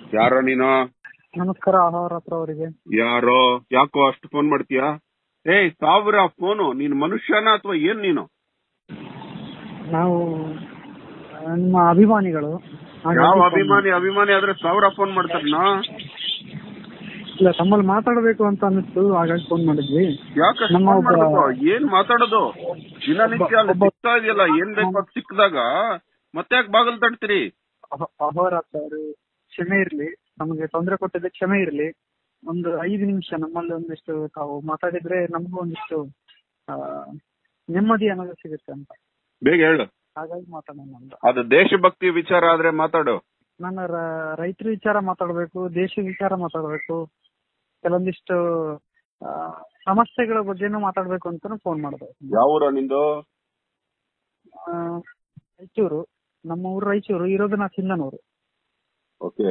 ಯಾರೋ ನೀನು ನಮಸ್ಕಾರ ಅಹೋರಾತ್ರ ಅವರಿಗೆ ಯಾರೋ ಯಾಕೋ ಅಷ್ಟು ಫೋನ್ ಮಾಡ್ತೀಯಾ ಏಯ್ ಸಾವಿರ ಫೋನು ನೀನ್ ಮನುಷ್ಯನ ಅಥವಾ ಏನ್ ನೀನು ನಾವು ನಿಮ್ಮ ಅಭಿಮಾನಿಗಳು ಹಾಗಾಗಿ ಯಾವ phone ಅಭಿಮಾನಿ ಅಭಿಮಾನಿ ಆದ್ರೆ ಸಾವಿರ ಫೋನ್ ಮಾಡ್ತಾರನ ಇಲ್ಲ ತಮ್ಮಲ್ಲಿ ಮಾತಾಡಬೇಕು ಅಂತ ಅನ್ನಿಸ್ತು ಹಾಗಾಗಿ ಫೋನ್ ಮಾಡಿದ್ವಿ ಯಾಕೆ ನಮ್ಮ ಫೋನ್ ಒಬ್ಬ- ಮಾಡ್ಬೇಕು ಏನ್ ಮಾತಾಡೋದು ದಿನನಿತ್ಯ ಅಲ್ಲಿ ಒಬ್ಬ- ಸಿಗ್ತಾ ಇದೆಯಲ್ಲ ಏನ್ ಬೇಕು ಅದ್ ಸಿಕ್ಕಿದಾಗ ಮತ್ತೆ ಯಾಕೆ ಬಾಗಲ್ ತಡ್ತೀರಿ ಅಹ- ಅಹೋರಾತ್ರ ಅವರು ಕ್ಷಮೆ ಇರ್ಲಿ ನಮಗೆ ತೊಂದರೆ ಕೊಟ್ಟಿದ್ದೆ ಕ್ಷಮೆ ಇರ್ಲಿ ಒಂದು ಐದು ನಿಮಿಷ ನಮ್ಮಲ್ಲಿ ಒಂದಿಷ್ಟು ತಾವು ಮಾತಾಡಿದ್ರೆ ನಮಗೂ ಒಂದಿಷ್ಟು ಆ, ನೆಮ್ಮದಿ ಅನ್ನೋದು ಸಿಗುತ್ತೆ ಅಂತ ಬೇಗ ಹೇಳು ಹಾಗಾಗಿ ಮಾತಾಡೋಣ ಅಂತ ಅದು ದೇಶಭಕ್ತಿ ವಿಚಾರ ಆದ್ರೆ ಮಾತಾಡು ನಾನು ರೈತರ ವಿಚಾರ ಮಾತಾಡಬೇಕು ದೇಶ ವಿಚಾರ ಮಾತಾಡಬೇಕು ಕೆಲವೊಂದಿಷ್ಟು ಆ, ಸಮಸ್ಯೆಗಳ ಬಗ್ಗೆನೂ ಮಾತಾಡ್ಬೇಕು ಅಂತಾನು ಫೋನ್ ಮಾಡಿದೆ ಯಾವ ಊರ ನಿಂದು ಆ, ರಾಯಚೂರು ನಮ್ಮ ಊರು ರಾಯಚೂರು ಇರೋದು ನಾ ಸಿಂಧನೂರು ಓಕೆ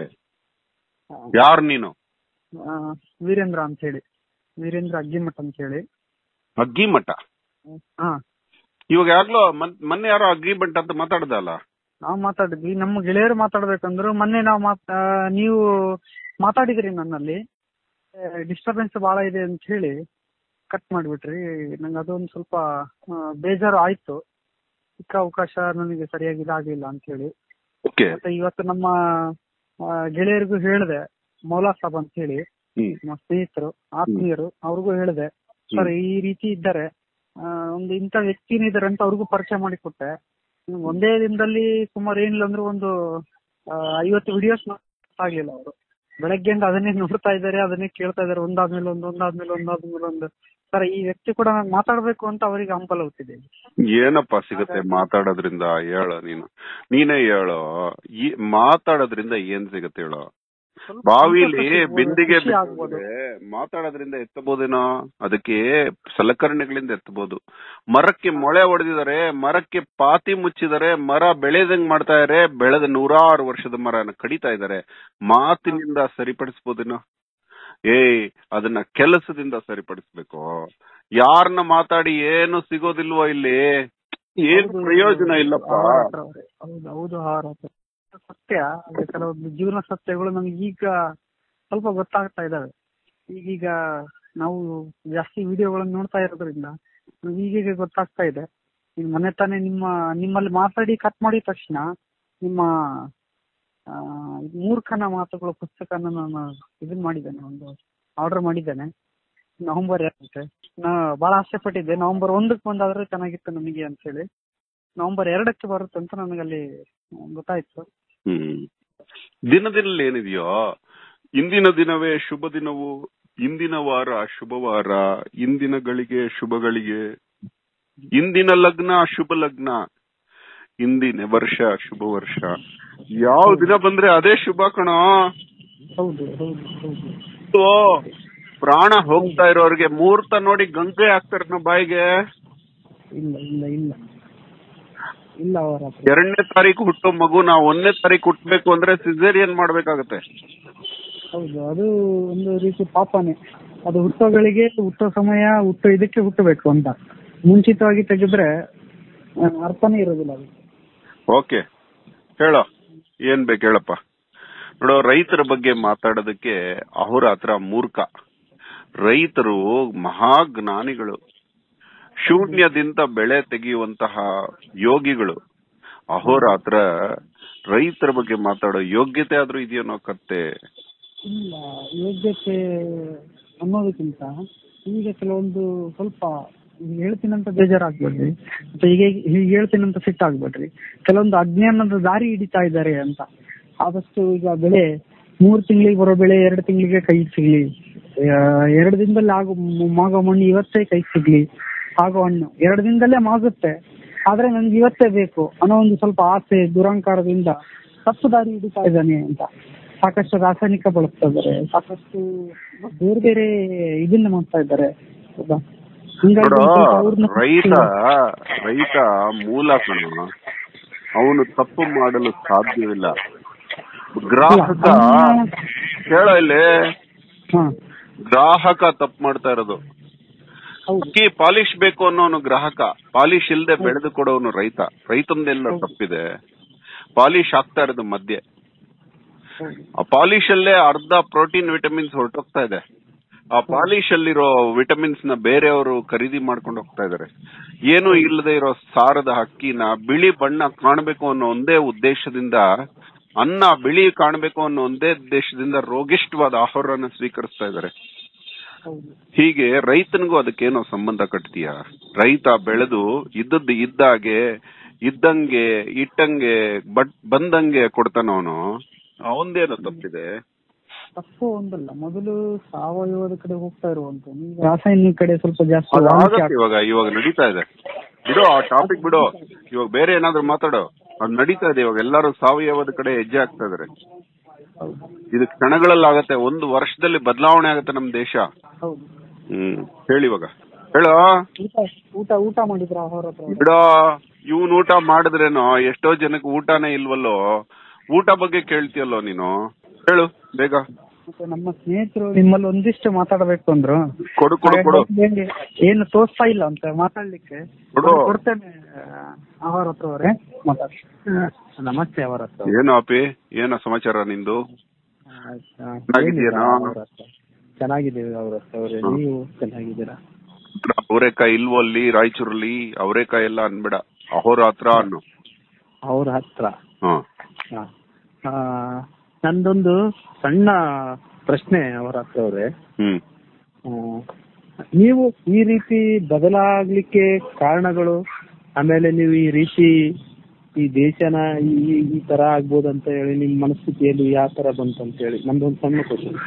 ಯಾರು ನೀನು ಆ, ವೀರೇಂದ್ರ ಅಂತ ಹೇಳಿ ವೀರೇಂದ್ರ ಅಗ್ಗಿಮಠ ಅಂತ ಹೇಳಿ ಅಗ್ಗಿ ಮಠ ಹಾ ಇವಾಗ ಯಾಗ್ಲೋ ಮನ್- ಮೊನ್ನೆ ಯಾರೋ ಅಗ್ಗಿ ಬಂಟ ಅಂತ ಮಾತಾಡ್ದಲ್ಲ ನಾವು ಮಾತಾಡಿದ್ವಿ ನಮ್ಮ ಗೆಳೆಯರು ಮಾತಾಡ್ಬೇಕಂದ್ರು ಮೊನ್ನೆ ನಾವು ಮಾತ್ ಆ, ನೀವು ಮಾತಾಡಿದ್ರಿ ನನ್ನಲ್ಲಿ ಡಿಸ್ಟರ್ಬೆನ್ಸ್ ಬಹಳ ಇದೆ ಅಂತ ಹೇಳಿ ಕಟ್ ಮಾಡ್ಬಿಟ್ರಿ ನಂಗೆ ಅದೊಂದು ಸ್ವಲ್ಪ ಆ, ಬೇಜಾರು ಆಯ್ತು ಸಿಕ್ಕ ಅವಕಾಶ ನನಗೆ ಸರಿಯಾಗಿ ಇದಾಗ್ಲಿಲ್ಲ ಅಂತ ಹೇಳಿ ಓಕೆ ಮತ್ತೆ ಇವತ್ತು ನಮ್ಮ ಆ, ಗೆಳೆಯರಿಗೂ ಹೇಳಿದೆ ಮೌಲಾ ಸಾಬ್ ಅಂತ ಹೇಳಿ ಹ್ಮ್ ನಮ್ಮ ಸ್ನೇಹಿತರು ಆತ್ಮೀಯರು ಅವ್ರಿಗೂ ಹೇಳಿದೆ ಸರ್ ಈ ರೀತಿ ಇದ್ದಾರೆ ಆ, ಒಂದು ಇಂಥ ವ್ಯಕ್ತಿನೇ ಇದ್ದಾರೆ ಅಂತ ಅವ್ರಿಗೂ ಪರಿಚಯ ಮಾಡಿಕೊಟ್ಟೆ ಹ್ಮ್, ಒಂದೇ ದಿನದಲ್ಲಿ ಸುಮಾರು ಏನಿಲ್ಲ ಅಂದ್ರೆ ಒಂದು ಆ, ಐವತ್ತು ವಿಡಿಯೋಸ್ ಆಗ್ಲಿಲ್ಲ ಅವರು ಬೆಳಗ್ಗೆಯಿಂದ ಅದನ್ನೇ ನೋಡ್ತಾ ಇದ್ದಾರೆ ಅದನ್ನೇ ಕೇಳ್ತಾ ಇದ್ದಾರೆ ಒಂದಾದ್ಮೇಲೆ ಒಂದು ಒಂದಾದ್ಮೇಲೆ ಒಂದಾದ್ಮೇಲೆ ಒಂದು ಸರ್ ಈ ವ್ಯಕ್ತಿ ಕೂಡ ನಾನು ಮಾತಾಡ್ಬೇಕು ಅಂತ ಅವರಿಗೆ ಹಂಬಲ ಹುಟ್ಟಿದೆ ಏನಪ್ಪ ಸಿಗುತ್ತೆ ಮಾತಾಡೋದ್ರಿಂದ ಹೇಳು ನೀನು ನೀನೇ ಹೇಳು ಈ ಮಾತಾಡೋದ್ರಿಂದ ಏನ್ ಸಿಗುತ್ತೆ ಹೇಳು ಸ್ವಲ್ಪ ಬಾವಿಲಿ ಸಂತೋಷ ಬಿಂದಿಗೆ ಖುಷಿ ಆಗ್ಬೋದು. ಬಿಟ್ಟಿದ್ರೆ ಮಾತಾಡೋದ್ರಿಂದ ಎತ್ತಬಹುದೇನೋ ಅದಕ್ಕೆ ಸಲಕರಣೆಗಳಿಂದ ಎತ್ತಬಹುದು ಮರಕ್ಕೆ ಮೊಳೆ ಹೊಡೆದಿದ್ದಾರೆ ಮರಕ್ಕೆ ಪಾತಿ ಮುಚ್ಚಿದ್ದಾರೆ ಮರ ಬೆಳೆದಂಗ್ ಮಾಡ್ತಾ ಇದಾರೆ ಬೆಳೆದ ನೂರಾರು ವರ್ಷದ ಮರನ ಕಡಿತಾ ಇದ್ದಾರೆ ಮಾತಿನಿಂದ ಸರಿಪಡಿಸಬಹುದೇನೋ ಏಯ್ ಅದನ್ನ ಕೆಲಸದಿಂದ ಸರಿಪಡಿಸ್ಬೇಕು ಯಾರನ್ನ ಮಾತಾಡಿ ಏನು ಸಿಗೋದಿಲ್ವೋ ಇಲ್ಲಿ ಏನು ಹೌದು, ಪ್ರಯೋಜನ ಇಲ್ಲಪ್ಪ ಆಹಾರ ಅವ್ರೆ. ಹೌದು ಹೌದು ಆಹಾರ ಅವ್ರೆ. ಸತ್ಯ ಅಂದ್ರೆ ಕೆಲವೊಂದು ಜೀವನ ಸತ್ಯಗಳು ನಮ್ಗೆ ಈಗ ಸ್ವಲ್ಪ ಗೊತ್ತಾಗ್ತಾ ಇದಾವೆ ಈಗೀಗ ನಾವು ಜಾಸ್ತಿ ವಿಡಿಯೋಗಳನ್ನು ನೋಡ್ತಾ ಇರೋದ್ರಿಂದ ನಮ್ಗೆ ಈಗೀಗ ಗೊತ್ತಾಗ್ತಾ ಇದೆ ಈಗ ಮೊನ್ನೆ ತಾನೇ ನಿಮ್ಮ ನಿಮ್ಮಲ್ಲಿ ಮಾತಾಡಿ ಕಟ್ ಮಾಡಿದ ತಕ್ಷಣ ನಿಮ್ಮ ಆ, ಮೂರ್ಖನ ಮಾತುಗಳು ಪುಸ್ತಕನ ನಾನು ಇದನ್ ಮಾಡಿದ್ದೇನೆ ಒಂದು ಆರ್ಡರ್ ಮಾಡಿದ್ದೇನೆ ನವೆಂಬರ್ ಎರಡಕ್ಕೆ ನಾ ಬಹಳ ಆಸೆ ಪಟ್ಟಿದ್ದೆ ನವೆಂಬರ್ ಒಂದಕ್ಕೆ ಬಂದಾದ್ರೆ ಚೆನ್ನಾಗಿತ್ತು ನಮಗೆ ಅಂತ ಹೇಳಿ ನವೆಂಬರ್ ಎರಡಕ್ಕೆ ಬರುತ್ತೆ ಅಂತ ನನಗಲ್ಲಿ ಗೊತ್ತಾಯ್ತು ಹ್ಮ್ ದಿನದಲ್ಲಿ ಏನಿದೆಯೋ ಇಂದಿನ ದಿನವೇ ಶುಭ ದಿನವು ಇಂದಿನ ವಾರ ಶುಭವಾರ ಇಂದಿನ ಗಳಿಗೆ ಶುಭ ಗಳಿಗೆ ಇಂದಿನ ಲಗ್ನ ಶುಭ ಲಗ್ನ ಇಂದಿನ ವರ್ಷ ಶುಭ ವರ್ಷ ಯಾವ ದಿನ ಬಂದ್ರೆ ಅದೇ ಶುಭ ಕಣೋ ಹೌದು ಹೌದು ಹೌದು ಓ, ಪ್ರಾಣ ಹೋಗ್ತಾ ಇರೋರ್ಗೆ ಮುಹೂರ್ತ ನೋಡಿ ಗಂಗೆ ಹಾಕ್ತಾರ ಬಾಯಿಗೆ ಇಲ್ಲ ಇಲ್ಲ ಇಲ್ಲ ಇಲ್ಲ ಅವರ ಹತ್ರ. ಎರಡನೇ ತಾರೀಕು ಹುಟ್ಟೋ ಮಗು ನಾವು ಒಂದನೇ ತಾರೀಕು ಹುಟ್ಟಬೇಕು ಅಂದ್ರೆ ಸಿಸೇರಿಯನ್ ಮಾಡ್ಬೇಕಾಗತ್ತೆ ಹೌದು ಅದು ಒಂದು ರೀತಿ ಪಾಪನೇ ಅದು ಹುಟ್ಟೋಗಳಿಗೆ ಹುಟ್ಟೋ ಸಮಯ ಹುಟ್ಟೋ ಇದಕ್ಕೆ ಹುಟ್ಟಬೇಕು ಅಂತ ಮುಂಚಿತವಾಗಿ ತೆಗೆದ್ರೆ ಆ, ಅರ್ಥನೇ ಇರೋದಿಲ್ಲ ಅದು ಓಕೆ ಹೇಳೋ ಏನ್ ಬೇಕು ಹೇಳಪ್ಪ ನೋಡೋ ರೈತರ ಬಗ್ಗೆ ಮಾತಾಡೋದಕ್ಕೆ ಅವರ ಹತ್ರ ಮೂರ್ಖ ರೈತರು ಮಹಾಜ್ಞಾನಿಗಳು ಶೂನ್ಯದಿಂದ ಬೆಳೆ ತೆಗೆಯುವಂತಹ ಯೋಗಿಗಳು ಅಹೋರಾತ್ರ ರೈತರ ಬಗ್ಗೆ ಮಾತಾಡೋ ಯೋಗ್ಯತೆ ಆದ್ರೂ ಇದೆಯೋ ಕತ್ತೆ ಇಲ್ಲ ಯೋಗ್ಯತೆ ಅನ್ನೋದಕ್ಕಿಂತ ಈಗ ಕೆಲವೊಂದು ಸ್ವಲ್ಪ ಈಗ ಹೇಳ್ತೀನಂತ ಬೇಜಾರಾಗ್ಬೇಡ್ರಿ ಮತ್ತೆ ಈಗ ಹೀಗೆ ಹೇಳ್ತೀನಂತ ಸಿಟ್ಟಾಗ್ಬೇಡ್ರಿ ಕೆಲವೊಂದು ಅಜ್ಞಾನದ ದಾರಿ ಹಿಡಿತಾ ಇದ್ದಾರೆ ಅಂತ ಆದಷ್ಟು ಈಗ ಬೆಳೆ ಮೂರ್ ತಿಂಗಳಿಗೆ ಬರೋ ಬೆಳೆ ಎರಡು ತಿಂಗಳಿಗೆ ಕೈ ಸಿಗ್ಲಿ ಆ, ಎರಡು ದಿನದಲ್ಲಿ ಆಗೋ ಮ- ಮಾಗೋ ಮಣ್ಣು ಇವತ್ತೇ ಕೈ ಸಿಗ್ಲಿ ಆಗೋ ಹಣ್ಣು ಎರಡು ದಿನದಲ್ಲೇ ಮಾಗುತ್ತೆ ಆದ್ರೆ ನನ್ಗೆ ಇವತ್ತೇ ಬೇಕು ಅನ್ನೋ ಒಂದು ಸ್ವಲ್ಪ ಆಸೆ ದುರಂಕಾರದಿಂದ ತಪ್ಪು ದಾರಿ ಹಿಡಿತಾ ಇದ್ದಾನೆ ಅಂತ ಸಾಕಷ್ಟು ರಾಸಾಯನಿಕ ಬಳಸ್ತಾ ಇದ್ದಾರೆ ಸಾಕಷ್ಟು ಬೇರೆ ಬೇರೆ ಇದನ್ನ ಮಾಡ್ತಾ ಇದ್ದಾರೆ ಹೌದಾ ಹಿಂಗಾಗಿ ನೋಡು ಒಂದ್ ಸ್ವಲ್ಪ ಅವ್ರ್ನ ರೈತ ರೈತ ಮೂಲ ಕಣ ಅವನು ತಪ್ಪು ಮಾಡಲು ಸಾಧ್ಯವಿಲ್ಲ ಗ್ರಾಹಕ ಕೇಳೋ ಇಲ್ಲಿ ಹಾ ಗ್ರಾಹಕ ತಪ್ಪು ಮಾಡ್ತಾ ಇರೋದು ಹೌದು ಅಕ್ಕಿ ಪಾಲಿಶ್ ಬೇಕು ಅನ್ನೋನು ಗ್ರಾಹಕ ಪಾಲಿಶ್ ಇಲ್ದೆ ಬೆಳೆದು ಕೊಡೋನು ರೈತ ರೈತಂದೆಲ್ಲ ತಪ್ಪಿದೆ ಪಾಲಿಶ್ ಆಗ್ತಾ ಇರೋದು ಮಧ್ಯೆ ಹೌದು ಆ ಪಾಲಿಶ್ ಅಲ್ಲೇ ಅರ್ಧ ಪ್ರೋಟೀನ್ ವಿಟಮಿನ್ಸ್ ಹೊರಟೋಗ್ತಾ ಇದೆ ಆ ಪಾಲಿಶ್ ಅಲ್ಲಿರೋ ವಿಟಮಿನ್ಸ್ ನ ಬೇರೆಯವರು ಖರೀದಿ ಮಾಡ್ಕೊಂಡು ಹೋಗ್ತಾ ಇದಾರೆ ಏನು ಇಲ್ಲದೆ ಇರೋ ಸಾರದ ಹಕ್ಕಿನ ಬಿಳಿ ಬಣ್ಣ ಕಾಣಬೇಕು ಅನ್ನೋ ಒಂದೇ ಉದ್ದೇಶದಿಂದ ಅನ್ನ ಬಿಳಿ ಕಾಣಬೇಕು ಅನ್ನೋ ಒಂದೇ ಉದ್ದೇಶದಿಂದ ರೋಗಿಷ್ಠವಾದ ಆಹಾರನ ಸ್ವೀಕರಿಸ್ತಾ ಇದಾರೆ ಹೌದು ಹೀಗೆ ರೈತನಿಗೂ ಅದಕ್ಕೇನೋ ಸಂಬಂಧ ಕಟ್ತೀಯ ರೈತ ಬೆಳೆದು ಇದ್ದದ್ದು ಇದ್ದಾಗೆ ಇದ್ದಂಗೆ ಇಟ್ಟಂಗೆ ಬಟ್ ಬಂದಂಗೆ ಕೊಡ್ತಾನವನು ಅವಂದೇನೋ ತಪ್ಪಿದೆ ತಪ್ಪು ಒಂದಲ್ಲ ಮೊದಲು ಸಾವಯವದ ಕಡೆ ಹೋಗ್ತಾ ಇರುವಂತ ಈಗ ರಾಸಾಯನಿಕ ಕಡೆ ಸ್ವಲ್ಪ ಜಾಸ್ತಿ ಅದು ವಾಂತಿ ಆಗತ್ತೆ ಇವಾಗ ಇವಾಗ ನಡೀತಾ ಇದೆ ಬಿಡು ಆ ಟಾಪಿಕ್ ಬಿಡು ಇವಾಗ ಬೇರೆ ಏನಾದ್ರು ಮಾತಾಡೋ ಅದು ನಡೀತಾ ಇದೆ ಇವಾಗ ಎಲ್ಲರೂ ಸಾವಯವದ ಕಡೆ ಹೆಜ್ಜೆ ಆಗ್ತಾ ಇದಾರೆ ಹೌದು ಇದು ಕ್ಷಣಗಳಲ್ಲಿ ಆಗತ್ತೆ ಒಂದು ವರ್ಷದಲ್ಲಿ ಬದಲಾವಣೆ ಆಗತ್ತೆ ನಮ್ ದೇಶ ಹೌದು ಹ್ಮ್ ಹೇಳಿ ಇವಾಗ ಹೇಳೋ ಊಟ ಊಟ ಊಟ ಮಾಡಿದ್ರ ಆಹಾರ ಹತ್ರ ಬಿಡೋ ಇವನ್ ಊಟ ಮಾಡಿದ್ರೇನೋ ಎಷ್ಟೋ ಜನಕ್ಕೆ ಊಟನೇ ಇಲ್ವಲ್ಲೋ ಊಟ ಬಗ್ಗೆ ಕೇಳ್ತೀಯಲ್ಲೋ ನೀನು ಹೇಳು ಬೇಗ ಮತ್ತೆ ನಮ್ಮ ಸ್ನೇಹಿತರು ನಿಮ್ಮಲ್ಲಿ ಒಂದಿಷ್ಟು ಮಾತಾಡಬೇಕು ಅಂದ್ರು ಕೊಡು ಕೊಡು ಕೊಡು ಹಾಗಾಗಿ ಏನು ತೋರಿಸ್ತಾ ಇಲ್ಲ ಅಂತ ಮಾತಾಡ್ಲಿಕ್ಕೆ ಕೊಡು. ಒಂದು ಕೊಡ್ತೇನೆ ಅವರ ಹತ್ರ ಅವರೇ ಮಾತಾಡಿ ನಮಸ್ತೆ ಅವರ ಹತ್ರ ಏನು ಅಪಿ ಏನೋ ಸಮಾಚಾರ ನಿಂದು ಚೆನ್ನಾಗಿದ್ಯೇನೋ? ಚೆನ್ನಾಗಿದ್ದೀವಿ ಅವ್ರ ಹತ್ರ ಅವರೇ ಹ್ಮ್. ನೀವು ಚೆನ್ನಾಗಿದ್ದೀರಾ ಅವರೇಕಾಯಿ ಇಲ್ವೋ ಅಲ್ಲಿ ರಾಯಚೂರಲ್ಲಿ ಅವರೇಕಾಯಿ ಎಲ್ಲ ಅನ್ಬೇಡ ಅಹೋರಾತ್ರ ಅನ್ನು ಅವ್ರ ಹತ್ರ ಹ್ಮ್ ಹಾ. ಆ, ನಂದೊಂದು ಸಣ್ಣ ಪ್ರಶ್ನೆ ಅವರ ಹತ್ರ ಅವರೇ ಹ್ಮ್ ಆ, ನೀವು ಈ ರೀತಿ ಬದಲಾಗ್ಲಿಕ್ಕೆ ಕಾರಣಗಳು ಆಮೇಲೆ ನೀವು ಈ ರೀತಿ ಈ ದೇಶನ ಈ ಈ ತರ ಆಗ್ಬೋದು ಅಂತ ಹೇಳಿ ನಿಮ್ ಮನಸ್ಥಿತಿಯಲ್ಲಿ ಯಾವ ತರ ಬಂತು ಅಂತ ಹೇಳಿ ನಮ್ದೊಂದು ಸಣ್ಣ ಕ್ವಶನ್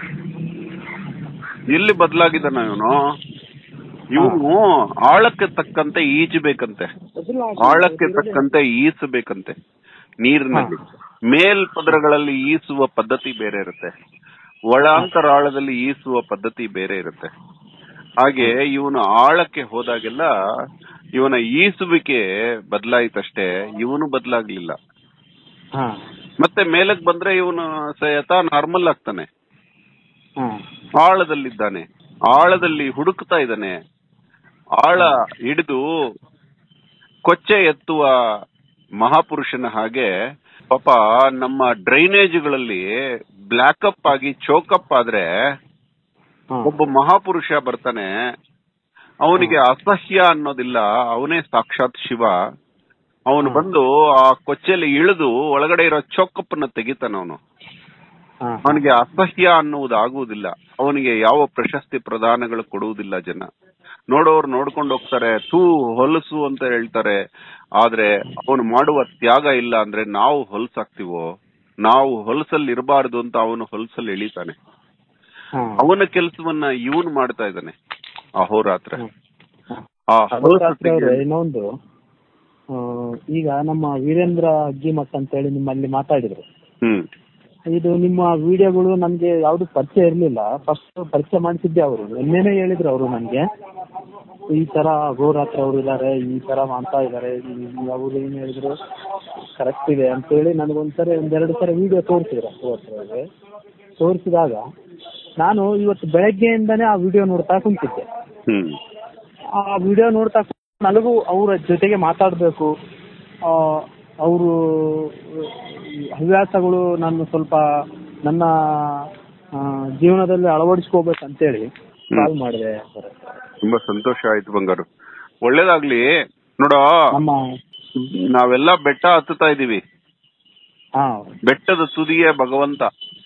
ಎಲ್ಲಿ ಬದಲಾಗಿದ್ದಾನ ಇವನು ಇವನು ಆಳಕ್ಕೆ ತಕ್ಕಂತೆ ಈಜಬೇಕಂತೆ ಆಳಕ್ಕೆ ತಕ್ಕಂತೆ ಈಸಬೇಕಂತೆ ನೀರಿನಲ್ಲಿ ಮೇಲ್ಪದರಗಳಲ್ಲಿ ಈಸುವ ಪದ್ಧತಿ ಬೇರೆ ಇರುತ್ತೆ ಒಳಾಂತರಾಳದಲ್ಲಿ ಈಸುವ ಪದ್ಧತಿ ಬೇರೆ ಇರುತ್ತೆ ಹಾಗೆ ಇವನು ಆಳಕ್ಕೆ ಹೋದಾಗೆಲ್ಲ ಇವನ ಈಸುವಿಕೆ ಬದಲಾಯಿತಷ್ಟೇ ಇವನು ಬದಲಾಗ್ಲಿಲ್ಲ ಹಾ ಮತ್ತೆ ಮೇಲಕ್ ಬಂದ್ರೆ ಇವನು ಯಥಾ ನಾರ್ಮಲ್ ಆಗ್ತಾನೆ ಹಾ ಆಳದಲ್ಲಿದ್ದಾನೆ ಆಳದಲ್ಲಿ ಹುಡುಕ್ತಾ ಇದ್ದಾನೆ ಆಳ ಹಿಡಿದು ಕೊಚ್ಚೆ ಎತ್ತುವ ಮಹಾಪುರುಷನ ಹಾಗೆ ಪಾಪ ನಮ್ಮ ಡ್ರೈನೇಜ್ಗಳಲ್ಲಿ ಬ್ಲಾಕಪ್ ಆಗಿ ಚೋಕಪ್ ಆದ್ರೆ ಹಾ ಒಬ್ಬ ಮಹಾಪುರುಷ ಬರ್ತಾನೆ ಅವನಿಗೆ ಅಸಹ್ಯ ಅನ್ನೋದಿಲ್ಲ ಅವನೇ ಸಾಕ್ಷಾತ್ ಶಿವ ಅವನು ಬಂದು ಆ ಕೊಚ್ಚೆಯಲ್ಲಿ ಇಳಿದು ಒಳಗಡೆ ಇರೋ ಚೌಕಪ್ಪನ್ನ ತೆಗಿತಾನ ಅವನು ಹಾ ಅವನಿಗೆ ಅಸಹ್ಯ ಅನ್ನುವುದು ಆಗುವುದಿಲ್ಲ ಅವನಿಗೆ ಯಾವ ಪ್ರಶಸ್ತಿ ಪ್ರದಾನಗಳು ಕೊಡುವುದಿಲ್ಲ ಜನ ನೋಡೋರು ನೋಡ್ಕೊಂಡು ಹೋಗ್ತಾರೆ ತೂ ಹೊಲಸು ಅಂತ ಹೇಳ್ತಾರೆ ಆದ್ರೆ ಅವನು ಮಾಡುವ ತ್ಯಾಗ ಇಲ್ಲ ಅಂದ್ರೆ ನಾವು ಹೊಲಸಾಗ್ತಿವೋ ನಾವು ಹೊಲಸಲ್ಲಿ ಇರಬಾರದು ಅಂತ ಅವನು ಹೊಲಸಲ್ಲಿ ಇಳಿತಾನೆ ಹಾ ಅವನ ಕೆಲಸವನ್ನ ಇವನು ಮಾಡ್ತಾ ಇದ್ದಾನೆ ಅಹೋರಾತ್ರ ಹಾ. ಆ ಅದರ ಹತ್ರ ಅವ್ರೆ ಹೊಲಸು ಇನ್ನೊಂದು ಆ, ಈಗ ನಮ್ಮ ವೀರೇಂದ್ರ ಅಗ್ಗಿಮಠ್ ಅಂತ ಹೇಳಿ ನಿಮ್ಮಲ್ಲಿ ಮಾತಾಡಿದ್ರು ಹ್ಮ್ ಇದು ನಿಮ್ಮ ವಿಡಿಯೋಗಳು ನಮ್ಗೆ ಯಾವ್ದು ಪರಿಚಯ ಇರ್ಲಿಲ್ಲ ಫಸ್ಟ್ ಪರಿಚಯ ಮಾಡಿಸಿದ್ದೆ ಅವರು ನಿನ್ನೆನೆ ಹೇಳಿದ್ರು ಅವರು ನನ್ಗೆ ಈ ತರ ಗೋರಾತ್ರ ಅವರು ಇದಾರೆ ಈ ತರ ಮಾಡ್ತಾ ಇದಾರೆ ಅವರು ಏನ್ ಹೇಳಿದ್ರು ಕರೆಕ್ಟ್ ಇದೆ ಅಂತ ಹೇಳಿ ನನಗೊಂದ್ಸರಿ ಒಂದೆರಡು ಸರಿ ವಿಡಿಯೋ ತೋರಿಸಿದ್ರು ಅವ್ರಿಗೆ ತೋರಿಸಿದಾಗ ನಾನು ಇವತ್ತು ಬೆಳಗ್ಗೆಯಿಂದಾನೇ ಆ ವಿಡಿಯೋ ನೋಡ್ತಾ ಕುಂತಿದ್ದೆ ಹ್ಮ್ ಆ ವಿಡಿಯೋ ನೋಡ್ತಾ ಕುಂತ್ ನನಗೂ ಅವರ ಜೊತೆಗೆ ಮಾತಾಡಬೇಕು ಅವರು ಹವ್ಯಾಸಗಳು ನಾನು ಸ್ವಲ್ಪ ನನ್ನ ಆ, ಜೀವನದಲ್ಲಿ ಅಳವಡಿಸ್ಕೋಬೇಕಂತೇಳಿ ಕಾಲ್ ಮಾಡಿದೆ ತುಂಬಾ ಸಂತೋಷ ಆಯ್ತು ಬಂಗಾರು ಒಳ್ಳೇದಾಗ್ಲಿ ನೋಡೋ ನಮ್ಮ ನಾವೆಲ್ಲ ಬೆಟ್ಟ ಹತ್ತುತ್ತಾ ಇದೀವಿ ಹಾ ಬೆಟ್ಟದ ತುದಿಯೇ ಭಗವಂತ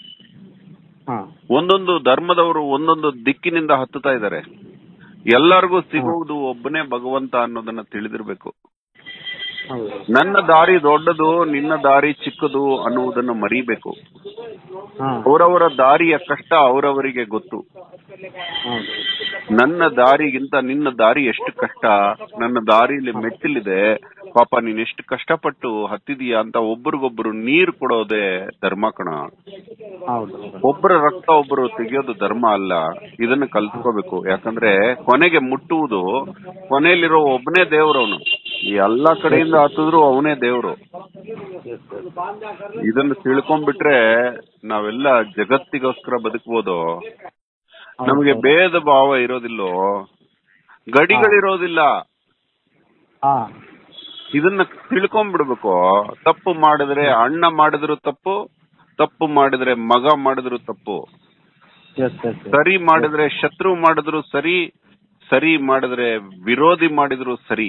ಹಾ ಒಂದೊಂದು ಧರ್ಮದವರು ಒಂದೊಂದು ದಿಕ್ಕಿನಿಂದ ಹತ್ತುತ್ತಾ ಇದ್ದಾರೆ ಎಲ್ಲರಿಗೂ ಸಿಗುವುದು ಒಬ್ಬನೇ ಭಗವಂತ ಅನ್ನೋದನ್ನ ತಿಳಿದಿರ್ಬೇಕು ಹೌದು ನನ್ನ ದಾರಿ ದೊಡ್ಡದು ನಿನ್ನ ದಾರಿ ಚಿಕ್ಕದು ಅನ್ನುವುದನ್ನು ಮರಿಬೇಕು ಹಾ ಅವರವರ ದಾರಿಯ ಕಷ್ಟ ಅವರವರಿಗೆ ಗೊತ್ತು ಹೌದು ನನ್ನ ದಾರಿಗಿಂತ ನಿನ್ನ ದಾರಿ ಎಷ್ಟು ಕಷ್ಟ ನನ್ನ ದಾರಿಯಲ್ಲಿ ಮೆಟ್ಟಿಲಿದೆ ಪಾಪ ನೀನ್ ಎಷ್ಟು ಕಷ್ಟಪಟ್ಟು ಹತ್ತಿದೀಯ ಅಂತ ಒಬ್ರಿಗೊಬ್ರು ನೀರು ಕೊಡೋದೇ ಧರ್ಮ ಕಣ ಹೌದು ಒಬ್ಬರ ರಕ್ತ ಒಬ್ಬರು ತೆಗೆಯೋದು ಧರ್ಮ ಅಲ್ಲ ಇದನ್ನ ಕಲ್ತ್ಕೋಬೇಕು ಯಾಕಂದ್ರೆ ಕೊನೆಗೆ ಮುಟ್ಟುವುದು ಕೊನೆಯಲ್ಲಿರೋ ಒಬ್ಬನೇ ದೇವ್ರವನು ಈ ಎಲ್ಲಾ ಕಡೆಯಿಂದ ಹತ್ತಿದ್ರು ಅವನೇ ದೇವ್ರು ಇದನ್ನ ತಿಳ್ಕೊಂಡ್ಬಿಟ್ರೆ ನಾವೆಲ್ಲ ಜಗತ್ತಿಗೋಸ್ಕರ ಬದುಕ್ಬೋದು ನಮಗೆ ಭೇದ ಭಾವ ಇರೋದಿಲ್ಲೋ ಗಡಿಗಳಿರೋದಿಲ್ಲ ಹಾ ಇದನ್ನ ತಿಳ್ಕೊಂಡ್ಬಿಡ್ಬೇಕು ತಪ್ಪು ಮಾಡಿದ್ರೆ ಅಣ್ಣ ಮಾಡಿದ್ರು ತಪ್ಪು ತಪ್ಪು ಮಾಡಿದ್ರೆ ಮಗ ಮಾಡಿದ್ರು ತಪ್ಪು ಎಸ್ ಎಸ್ ಸರಿ ಮಾಡಿದ್ರೆ ಶತ್ರು ಮಾಡಿದ್ರು ಸರಿ ಸರಿ ಮಾಡಿದ್ರೆ ವಿರೋಧಿ ಮಾಡಿದ್ರು ಸರಿ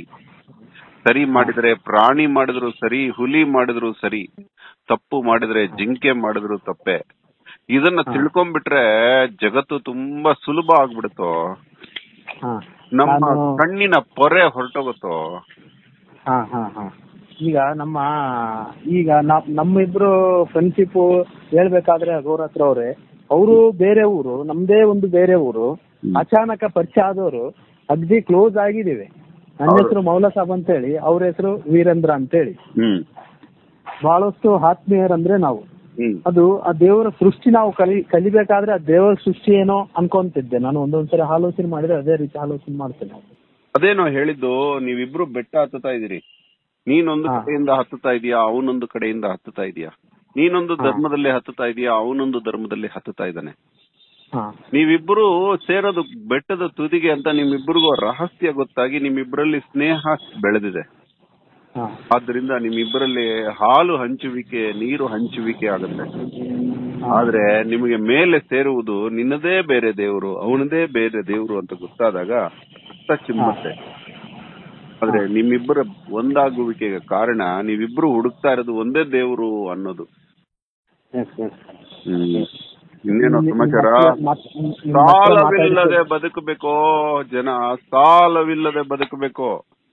ಸರಿ ಮಾಡಿದ್ರೆ ಪ್ರಾಣಿ ಮಾಡಿದ್ರು ಸರಿ ಹುಲಿ ಮಾಡಿದ್ರು ಸರಿ ತಪ್ಪು ಮಾಡಿದ್ರೆ ಜಿಂಕೆ ಮಾಡಿದ್ರು ತಪ್ಪೆ ಇದನ್ನ ತಿಳ್ಕೊಂಡ್ಬಿಟ್ರೆ ಜಗತ್ತು ತುಂಬಾ ಸುಲಭ ಆಗ್ಬಿಡುತ್ತೋ ಹಾ ನಮ್ಮ ನಾನು- ಕಣ್ಣಿನ ಪೊರೆ ಹೊರಟೋಗುತ್ತೋ ಹಾ ಹಾ ಹಾ ಈಗ ನಮ್ಮ ಈಗ ನಾ- ನಮ್ಮಿಬ್ರು ಫ್ರೆಂಡ್ಶಿಪ್ ಹೇಳ್ಬೇಕಾದ್ರೆ ಗೌರ ಹತ್ರ ಅವ್ರೆ ಅವರು ಬೇರೆ ಊರು ನಮ್ದೇ ಒಂದು ಬೇರೆ ಊರು ಹ್ಮ್. ಅಚಾನಕ ಪರಿಚಯ ಆದವರು ಅಗ್ದಿ ಕ್ಲೋಸ್ ಆಗಿದ್ದೀವಿ ನನ್ನ ಹೌದು. ಹೆಸರು ಮೌಲ ಸಾಬ್ ಅಂತ ಹೇಳಿ ಅವ್ರ ಹೆಸರು ವೀರೇಂದ್ರ ಅಂತ ಹೇಳಿ ಹ್ಮ್ ಬಹಳಷ್ಟು ಆತ್ಮೀಯರಂದ್ರೆ ನಾವು ಹ್ಮ್ ಅದು ಆ ದೇವರ ಸೃಷ್ಟಿ ನಾವು ಕಲಿ ಕಲಿಬೇಕಾದ್ರೆ ಆ ದೇವರ ಸೃಷ್ಟಿ ಏನೋ ಅನ್ಕೊಂತಿದ್ದೆ ನಾನು ಒಂದೊಂದ್ಸರಿ ಆಲೋಚನೆ ಮಾಡಿದ್ರೆ ಅದೇ ರೀತಿ ಆಲೋಚನೆ ಮಾಡ್ತೇನೆ ಅದೇನೋ ಹೇಳಿದ್ದು ನೀವಿಬ್ರು ಬೆಟ್ಟ ಹತ್ತುತ್ತಾ ಇದೀರಿ ನೀನೊಂದು ಹಾ. ಕಡೆಯಿಂದ ಹತ್ತುತ್ತಾ ಇದೀಯಾ ಅವನೊಂದು ಕಡೆಯಿಂದ ಹತ್ತುತ್ತಾ ಇದೀಯಾ ನೀನೊಂದು ಹಾ. ಧರ್ಮದಲ್ಲಿ ಹತ್ತುತ್ತಾ ಇದೀಯಾ ಅವನೊಂದು ಧರ್ಮದಲ್ಲಿ ಹತ್ತುತ್ತಾ ಇದ್ದಾನೆ ಹಾ ನೀವಿಬ್ರು ಸೇರೋದು ಬೆಟ್ಟದ ತುದಿಗೆ ಅಂತ ನಿಮ್ಮಿಬ್ಬರಿಗೂ ರಹಸ್ಯ ಗೊತ್ತಾಗಿ ನಿಮ್ಮಿಬ್ಬರಲ್ಲಿ ಸ್ನೇಹ ಬೆಳೆದಿದೆ ಹಾ ಆದ್ರಿಂದ ನಿಮ್ಮಿಬ್ಬರಲ್ಲಿ ಹಾಲು ಹಂಚುವಿಕೆ ನೀರು ಹಂಚುವಿಕೆ ಆಗುತ್ತೆ ಆದ್ರೆ ನಿಮಗೆ ಮೇಲೆ ಸೇರುವುದು ನಿನ್ನದೇ ಬೇರೆ ದೇವರು ಅವನದೇ ಬೇರೆ ದೇವರು ಅಂತ ಗೊತ್ತಾದಾಗ ರಕ್ತ ಚಿಮ್ಮುತ್ತೆ ಆದ್ರೆ ನಿಮ್ಮಿಬ್ಬರ ಒಂದಾಗುವಿಕೆಗೆ ಕಾರಣ ನೀವಿಬ್ರು ಹುಡುಕ್ತಾ ಇರೋದು ಒಂದೇ ದೇವರು ಅನ್ನೋದು ಎಸ್ ಎಸ್ ಹ್ಮ್ ಇನ್ನೇನೋ ಸಮಾಚಾರ ಮತ್- ಮತ್- ನಿಮ್ಮ ಹತ್ರ ಸಾಲವಿಲ್ಲದೆ ಮಾತಾಡಿದ್ದು- ಬದುಕಬೇಕೋ ಜನ ಸಾಲವಿಲ್ಲದೆ ಬದುಕಬೇಕು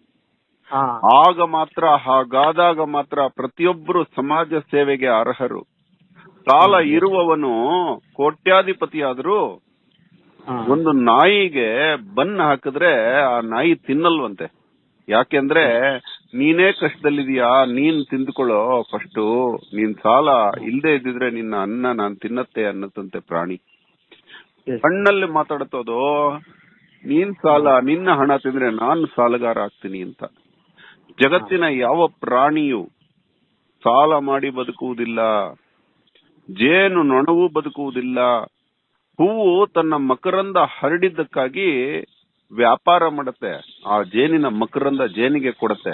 ಹಾ ಆಗ ಮಾತ್ರ ಹಾಗಾದಾಗ ಮಾತ್ರ ಪ್ರತಿಯೊಬ್ಬರು ಸಮಾಜ ಸೇವೆಗೆ ಅರ್ಹರು ಸಾಲ ಇರುವವನು ಕೋಟ್ಯಾಧಿಪತಿಯಾದ್ರೂ ಹಾ. ಒಂದು ನಾಯಿಗೆ ಬನ್ನ ಹಾಕಿದ್ರೆ ಆ ನಾಯಿ ತಿನ್ನಲ್ವಂತೆ ಯಾಕೆಂದ್ರೆ ನೀನೇ ಕಷ್ಟದಲ್ಲಿದೀಯಾ ನೀನ್ ತಿಂದ್ಕೊಳ್ಳೋ ಫಸ್ಟು ನೀನ್ ಸಾಲ ಇಲ್ದೇ ಇದ್ದಿದ್ರೆ ನಿನ್ನ ಅನ್ನ ನಾನ್ ತಿನ್ನತ್ತೆ ಅನ್ನತ್ತಂತೆ ಪ್ರಾಣಿ Yes. ಕಣ್ಣಲ್ಲಿ ಮಾತಾಡುತ್ತೋದು ನೀನ್ ಸಾಲ ನಿನ್ನ ಹಣ ತಿಂದ್ರೆ ನಾನು ಸಾಲಗಾರ ಆಗ್ತೀನಿ ಅಂತ ಜಗತ್ತಿನ ಯಾವ ಪ್ರಾಣಿಯು ಸಾಲ ಮಾಡಿ ಬದುಕುವುದಿಲ್ಲ ಜೇನು ನೊಣವು ಬದುಕುವುದಿಲ್ಲ ಹೂವು ತನ್ನ ಮಕರಂದ ಹರಡಿದ್ದಕ್ಕಾಗಿ ವ್ಯಾಪಾರ ಮಾಡುತ್ತೆ ಆ ಜೇನಿನ ಮಕರಂದ ಜೇನಿಗೆ ಕೊಡುತ್ತೆ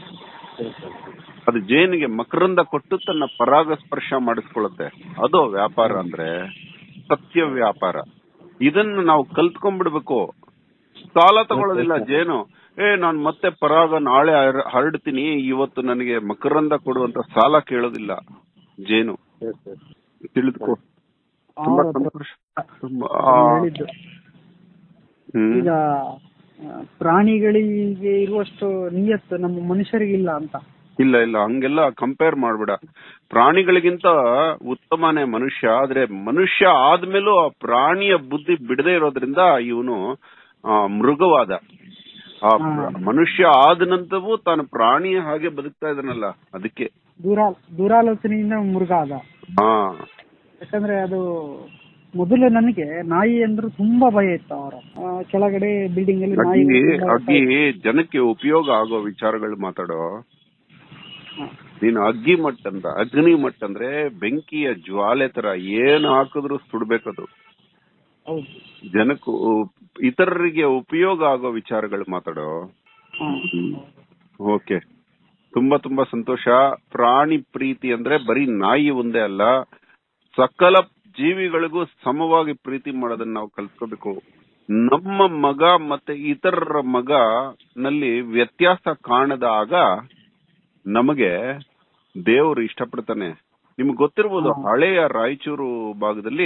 ಅದು ಜೇನಿಗೆ ಮಕರಂದ ಕೊಟ್ಟು ತನ್ನ ಪರಾಗಸ್ಪರ್ಶ ಮಾಡಿಸ್ಕೊಳ್ಳುತ್ತೆ ಅದು ವ್ಯಾಪಾರ ಅಂದ್ರೆ ಸತ್ಯ ವ್ಯಾಪಾರ ಇದನ್ನ ನಾವು ಕಲ್ತ್ಕೊಂಡ್ಬಿಡ್ಬೇಕು ಸಾಲ ತಗೊಳ್ಳೋದಿಲ್ಲ ಜೇನು ಏ ನಾನ್ ಮತ್ತೆ ಪರಾಗ ನಾಳೆ ಹರ- ಹರಡ್ತೀನಿ ಇವತ್ತು ನನಗೆ ಮಕರಂದ ಕೊಡುವಂತ ಸಾಲ ಕೇಳೋದಿಲ್ಲ ಜೇನು Yes, yes. ತಿಳಿದುಕೋ ತುಂಬಾ ಅವ್ರ ಹತ್ರ ಸಂತೋಷ ತುಂಬಾ ಹೇಳಿದ್ದು ಹ್ಮ್ ಈಗ ಆ, ಪ್ರಾಣಿಗಳಿಗೆ ಇರುವಷ್ಟು ನಿಯತ್ತು ನಮ್ಮ ಮನುಷ್ಯರಿಗಿಲ್ಲ ಅಂತ ಇಲ್ಲ ಇಲ್ಲ ಹಂಗೆಲ್ಲ ಕಂಪೇರ್ ಮಾಡ್ಬೇಡ ಪ್ರಾಣಿಗಳಿಗಿಂತ ಉತ್ತಮನೇ ಮನುಷ್ಯ ಆದ್ರೆ ಮನುಷ್ಯ ಆದ್ಮೇಲೂ ಆ ಪ್ರಾಣಿಯ ಬುದ್ಧಿ ಬಿಡದೇ ಇರೋದ್ರಿಂದ ಇವನು ಮೃಗವಾದ ಆ ಪ್ರ- ಮನುಷ್ಯ ಆದ ನಂತರವೂ ತಾನು ಪ್ರಾಣಿಯ ಹಾಗೆ ಬದುಕ್ತಾ ಇದ್ದಾನಲ್ಲ ಅದಕ್ಕೆ ದೂರ ದೂರಾಲೋಚನೆಯಿಂದ ಮೃಗ ಆದ ಹಾ ಯಾಕಂದ್ರೆ ಅದು ಮೊದಲು ನನಗೆ ನಾಯಿ ಅಂದ್ರೆ ತುಂಬಾ ಭಯ ಇತ್ತು ಅವರ ಕೆಳಗಡೆ ಬಿಲ್ಡಿಂಗ್ ಅಲ್ಲಿ ನಾಯಿ ಅಗ್ಗಿ ತುಂಬಾ ಅಗ್ಗಿ ಜನಕ್ಕೆ ಉಪಯೋಗ ಆಗೋ ವಿಚಾರಗಳು ಮಾತಾಡೋ ಹಾ. ನೀನು ಅಗ್ಗಿ ಮಟ್ಟ ಅಂತ ಅಗ್ನಿ ಮಟ್ಟ ಅಂದ್ರೆ ಬೆಂಕಿಯ ಜ್ವಾಲೆ ತರ ಏನು ಹಾಕಿದ್ರು ಸುಡ್ಬೇಕದು ಹೌದು ಜನಕ್ಕೂ ಇತರರಿಗೆ ಉಪಯೋಗ ಆಗೋ ವಿಚಾರಗಳು ಮಾತಾಡೋ ಹಾ. ಓಕೆ ತುಂಬಾ ತುಂಬಾ ಸಂತೋಷ ಪ್ರಾಣಿ ಪ್ರೀತಿ ಅಂದ್ರೆ ಬರೀ ನಾಯಿ ಒಂದೇ ಅಲ್ಲ ಸಕಲ ಜೀವಿಗಳಿಗೂ ಸಮವಾಗಿ ಪ್ರೀತಿ ಮಾಡೋದನ್ನ ನಾವು ಕಲ್ತ್ಕೋಬೇಕು ನಮ್ಮ ಮಗ ಮತ್ತೆ ಇತರರ ಮಗ ನಲ್ಲಿ ವ್ಯತ್ಯಾಸ ಕಾಣದಾಗ ನಮಗೆ ದೇವರು ಇಷ್ಟಪಡ್ತಾನೆ ನಿಮ್ಗೆ ಗೊತ್ತಿರ್ಬೋದು ಹಳೆಯ ರಾಯಚೂರು ಭಾಗದಲ್ಲಿ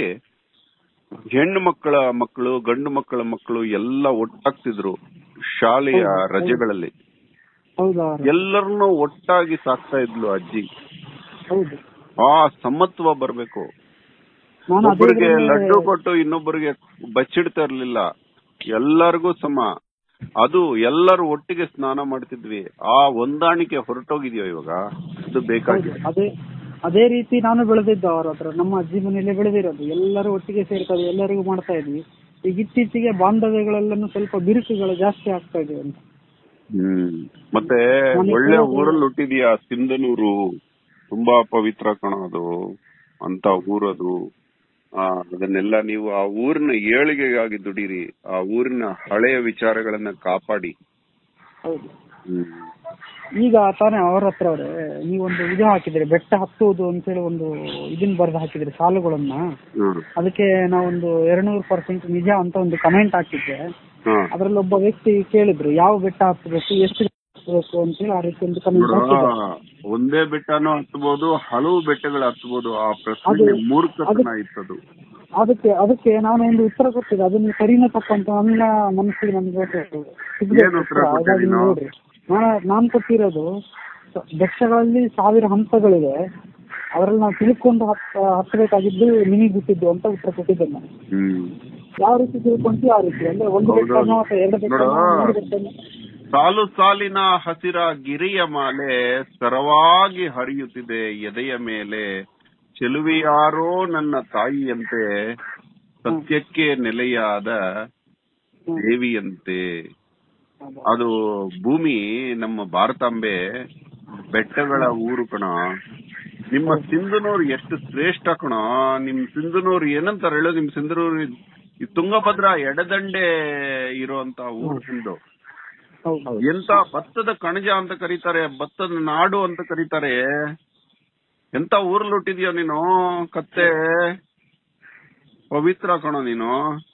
ಹೆಣ್ಣು ಮಕ್ಕಳ ಮಕ್ಕಳು ಗಂಡು ಮಕ್ಕಳ ಮಕ್ಕಳು ಎಲ್ಲ ಒಟ್ಟಾಗ್ತಿದ್ರು ಶಾಲೆಯ ರಜೆಗಳಲ್ಲಿ ಹೌದು ಅವರ ಎಲ್ಲರನ್ನೂ ಒಟ್ಟಾಗಿ ಸಾಕ್ತಾ ಇದ್ಲು ಅಜ್ಜಿ ಹೌದು ಆ ಸಮತ್ವ ಬರ್ಬೇಕು ನಾನು ಅದೇ ಒಬ್ಬರಿಗೆ ಇದ್ರಲ್ಲಿ- ಲಡ್ಡು ಕೊಟ್ಟು ಇನ್ನೊಬ್ಬರಿಗೆ ಬಚ್ಚಿಡ್ತಾ ಇರ್ಲಿಲ್ಲ ಎಲ್ಲರಿಗೂ ಸಮ ಅದು ಎಲ್ಲರೂ ಒಟ್ಟಿಗೆ ಸ್ನಾನ ಮಾಡ್ತಿದ್ವಿ ಆ ಹೊಂದಾಣಿಕೆ ಹೊರಟೋಗಿದ್ಯೋ ಇವಾಗ ಅದು ಹೌದು ಬೇಕಾಗಿದೆ ಅದೇ ಅದೇ ರೀತಿ ನಾನು ಬೆಳೆದಿದ್ದು ಅವ್ರ ಹತ್ರ ನಮ್ಮ ಅಜ್ಜಿ ಮನೆಯಲ್ಲೇ ಬೆಳೆದಿರೋದು ಎಲ್ಲರೂ ಒಟ್ಟಿಗೆ ಸೇರ್ತಾರೆ ಎಲ್ಲರಿಗೂ ಮಾಡ್ತಾ ಇದ್ವಿ ಈಗ ಇತ್ತೀಚೆಗೆ ಬಾಂಧವ್ಯಗಳೆಲ್ಲನೂ ಸ್ವಲ್ಪ ಬಿರುಕುಗಳು ಜಾಸ್ತಿ ಆಗ್ತಾ ಇದೆ ಅಂತ ಹ್ಮ್ ಮತ್ತೆ ನನಗೆ ಒಳ್ಳೆ ಕೂಡ- ಊರಲ್ಲಿ ಹುಟ್ಟಿದ್ಯಾ ಸಿಂಧನೂರು ತುಂಬಾ ಪವಿತ್ರ ಕಣ ಅದು ಅಂತ ಊರದು ಆ ಅದನ್ನೆಲ್ಲ ನೀವು ಆ ಊರಿನ ಏಳಿಗೆಗಾಗಿ ದುಡೀರಿ ಆ ಊರಿನ ಹಳೆಯ ವಿಚಾರಗಳನ್ನ ಕಾಪಾಡಿ ಹೌದು ಹ್ಮ್ ಈಗ ತಾನೇ ಅವ್ರ ಹತ್ರ ಅವ್ರೆ ನೀವೊಂದು ಇದು ಹಾಕಿದ್ರಿ ಬೆಟ್ಟ ಹತ್ತುವುದು ಅಂತೇಳಿ ಒಂದು ಇದನ್ನ ಬರೆದು ಹಾಕಿದ್ರಿ ಸಾಲುಗಳನ್ನ ಹ್ಮ್ ಅದಕ್ಕೆ ನಾವೊಂದು ಎರಡ್ನೂರು ಪರ್ಸೆಂಟ್ ನಿಜ ಅಂತ ಒಂದು ಕಮೆಂಟ್ ಹಾಕಿದ್ದೆ ಹ್ಮ್ ಅದ್ರಲ್ಲಿ ಒಬ್ಬ ವ್ಯಕ್ತಿ ಕೇಳಿದ್ರು ಯಾವ ಬೆಟ್ಟ ಹತ್ತಬೇಕು ಎಷ್ಟು ಹತ್ತಬೇಕು ಅಂತೇಳಿ ಆ ರೀತಿ ಒಂದು ಕಮೆಂಟ್ ನೋಡು, ಹಾಕಿದ್ದೆ ಒಂದೇ ಬೆಟ್ಟನೂ ಹತ್ಬೋದು ಹಲವು ಬೆಟ್ಟಗಳು ಹತ್ಬೋದು ಆ ಪ್ರಶ್ನೆ ಅದು- ಮೂರ್ಖತನ ಇತ್ತದು ಅದಕ್ಕೆ ಅದಕ್ಕೆ ನಾನು ಒಂದು ಉತ್ತರ ಕೊಟ್ಟಿದ್ದೆ ಅದನ್ನ ಸರಿನಾ ತಪ್ಪಂತ ನನ್ನ ಮನಸ್ಸಿಗೆ ನನ್ಗೆ ಗೊತ್ತಾಯ್ತು. ಸಿಗ್ಬೇಕು ಏನ್ ಉತ್ತರ ಉತ್ತರ. ಕೊಟ್ಟೆ ಹಾಗಾಗಿ ನೀನು? ನೋಡ್ರಿ ನಾನು ನಾನ್ ಕೊಟ್ಟಿರೋದು ಸ- ಬೆಟ್ಟಗಳಲ್ಲಿ ಸಾವಿರ ಹಂತಗಳಿವೆ ಅದ್ರಲ್ಲಿ ನಾವು ತಿಳ್ಕೊಂಡು ಹತ್ತ ಹತ್ತಬೇಕಾಗಿದ್ದು ನಿಮಗೆ ಬಿಟ್ಟಿದ್ದು ಅಂತ ಉತ್ತರ ಕೊಟ್ಟಿದ್ದೆ ನಾನು ಹ್ಮ್ ಯಾವ ರೀತಿ ತಿಳ್ಕೊಂತೀವಿ ಆ ರೀತಿ ಅಂದ್ರೆ ಒಂದು ಹೌದು. ಬೆಟ್ಟನೋ ಅಥವಾ ಎರಡು ಬೆಟ್ಟನೋ ನೋಡು. ಮೂರು ಬೆಟ್ಟನೋ ಸಾಲು ಸಾಲಿನ ಹಸಿರ ಗಿರಿಯ ಮಾಲೆ ಸರವಾಗಿ ಹರಿಯುತ್ತಿದೆ ಎದೆಯ ಮೇಲೆ ಚೆಲುವೆಯಾರೋ ನನ್ನ ತಾಯಿಯಂತೆ ಸತ್ಯಕ್ಕೆ ನೆಲೆಯಾದ ದೇವಿಯಂತೆ ಅದು ಭೂಮಿ ನಮ್ಮ ಭಾರತಾಂಬೆ ಬೆಟ್ಟಗಳ ಊರು ಕಣ ನಿಮ್ಮ ಸಿಂಧನೂರು ಎಷ್ಟು ಶ್ರೇಷ್ಠ ಕಣ ನಿಮ್ ಸಿಂಧನೂರು ಏನಂತಾರ ಹೇಳು ನಿಮ್ ಸಿಂಧನೂರು ಈ ತುಂಗಭದ್ರಾ ಎಡದಂಡೆ ಇರುವಂತ ಊರು ಸಿಂಧು ಹೌದು ಹೌದು ಎಂತ ಭತ್ತದ ಕಣಜ ಅಂತ ಕರೀತಾರೆ ಭತ್ತದ ನಾಡು ಅಂತ ಕರೀತಾರೆ ಎಂತ ಊರಲ್ಲಿ ಹುಟ್ಟಿದ್ಯೋ ನೀನು ಕತ್ತೆ ಪವಿತ್ರ ಕಣೋ ನೀನು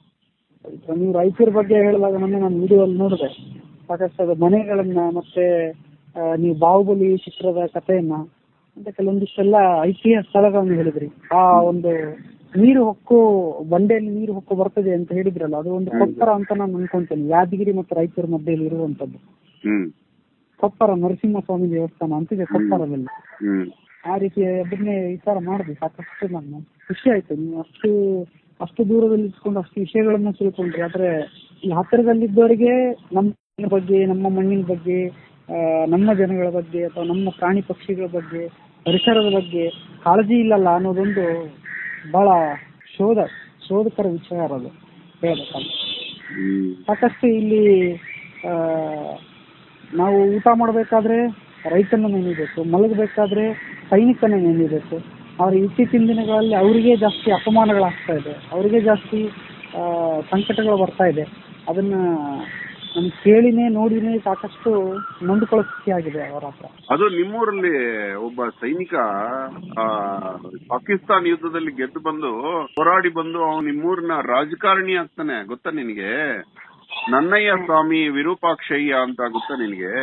ಈಗ ನೀವು ರಾಯಚೂರು ಬಗ್ಗೆ ಹೇಳಿದಾಗ ಮೊನ್ನೆ ನಾನು ವಿಡಿಯೋ ಅಲ್ಲಿ ನೋಡಿದೆ ಸಾಕಷ್ಟು ಅದು ಮನೆಗಳನ್ನ ಮತ್ತೆ ಆ, ನೀವು ಬಾಹುಬಲಿ ಚಿತ್ರದ ಕಥೆಯನ್ನ ಮತ್ತೆ ಕೆಲವೊಂದಿಷ್ಟೆಲ್ಲ ಐತಿಹಾಸಿಕ ಸ್ಥಳಗಳನ್ನ ಹೇಳಿದ್ರಿ ಆ ಒಂದು ನೀರು ಹೊಕ್ಕು ಬಂಡೆಯಲ್ಲಿ ನೀರು ಹೊಕ್ಕು ಬರ್ತದೆ ಅಂತ ಹೇಳಿದ್ರಲ್ಲ ಅದು ಒಂದು ಕೊಪ್ಪರ ಅಂತ ನಾನು ಅನ್ಕೊಂತೇನೆ ಯಾದಗಿರಿ ಮತ್ತು ರಾಯಚೂರು ಮಧ್ಯೆಯಲ್ಲಿ ಇರುವಂತದ್ದು ಹ್ಮ್ ಕೊಪ್ಪರ ನರಸಿಂಹಸ್ವಾಮಿ ದೇವಸ್ಥಾನ ಅಂತಿದೆ ಕೊಪ್ಪರದಲ್ಲಿ ಹ್ಮ್ ಆ ರೀತಿ ಅದನ್ನೇ ವಿಚಾರ ಮಾಡಿದ್ವಿ ಸಾಕಷ್ಟು ನಾನು ಖುಷಿ ಆಯ್ತು ನೀವು ಅಷ್ಟು ಅಷ್ಟು ದೂರದಲ್ಲಿ ಇಟ್ಕೊಂಡು ಅಷ್ಟು ವಿಷಯಗಳನ್ನ ತಿಳ್ಕೊಂಡ್ರಿ ಆದ್ರೆ ಈ ಹತ್ತಿರದಲ್ಲಿದ್ದವರಿಗೆ ನಮ್ಮ ಮಣ್ಣಿನ ಬಗ್ಗೆ ನಮ್ಮ ಮಣ್ಣಿನ ಬಗ್ಗೆ ಆ, ನಮ್ಮ ಜನಗಳ ಬಗ್ಗೆ ಅಥವಾ ನಮ್ಮ ಪ್ರಾಣಿ ಪಕ್ಷಿಗಳ ಬಗ್ಗೆ ಪರಿಸರದ ಬಗ್ಗೆ ಕಾಳಜಿ ಇಲ್ಲಲ್ಲ ಅನ್ನೋದೊಂದು ಬಹಳ ಶೋಧ ಶೋಧಕರ ವಿಚಾರ ಅದು ಹೇಳ್ಬೇಕಂದ್ರೆ ಹ್ಮ್ ಸಾಕಷ್ಟು ಇಲ್ಲಿ ಆ, ನಾವು ಊಟ ಮಾಡಬೇಕಾದ್ರೆ ರೈತನ ನೆನೀಬೇಕು ಮಲಗಬೇಕಾದ್ರೆ ಸೈನಿಕನ ನೆನೀಬೇಕು ಆದ್ರೆ ಇತ್ತೀಚಿನ ದಿನಗಳಲ್ಲಿ ಅವರಿಗೆ ಜಾಸ್ತಿ ಅಪಮಾನಗಳಾಗ್ತಾ ಇದೆ ಅವರಿಗೆ ಜಾಸ್ತಿ ಆ, ಸಂಕಟಗಳು ಬರ್ತಾ ಇದೆ ಅದನ್ನ ನಮ್ ಕೇಳಿನೇ ನೋಡಿನೇ ಸಾಕಷ್ಟು ನೊಂದುಕೊಳ್ಳೋ ಸ್ಥಿತಿ ಆಗಿದೆ ಅವರ ಹತ್ರ ಅದು ನಿಮ್ಮೂರಲ್ಲಿ ಒಬ್ಬ ಸೈನಿಕ ಆ ಪಾಕಿಸ್ತಾನ ಯುದ್ಧದಲ್ಲಿ ಗೆದ್ದು ಬಂದು ಹೋರಾಡಿ ಬಂದು ಅವನು ನಿಮ್ಮೂರಿನ ರಾಜಕಾರಣಿ ಆಗ್ತಾನೆ ಗೊತ್ತಾ ನಿನಗೆ ನನ್ನಯ್ಯ ಸ್ವಾಮಿ ವಿರೂಪಾಕ್ಷಯ್ಯ ಅಂತ ಗೊತ್ತಾ ನಿನಗೆ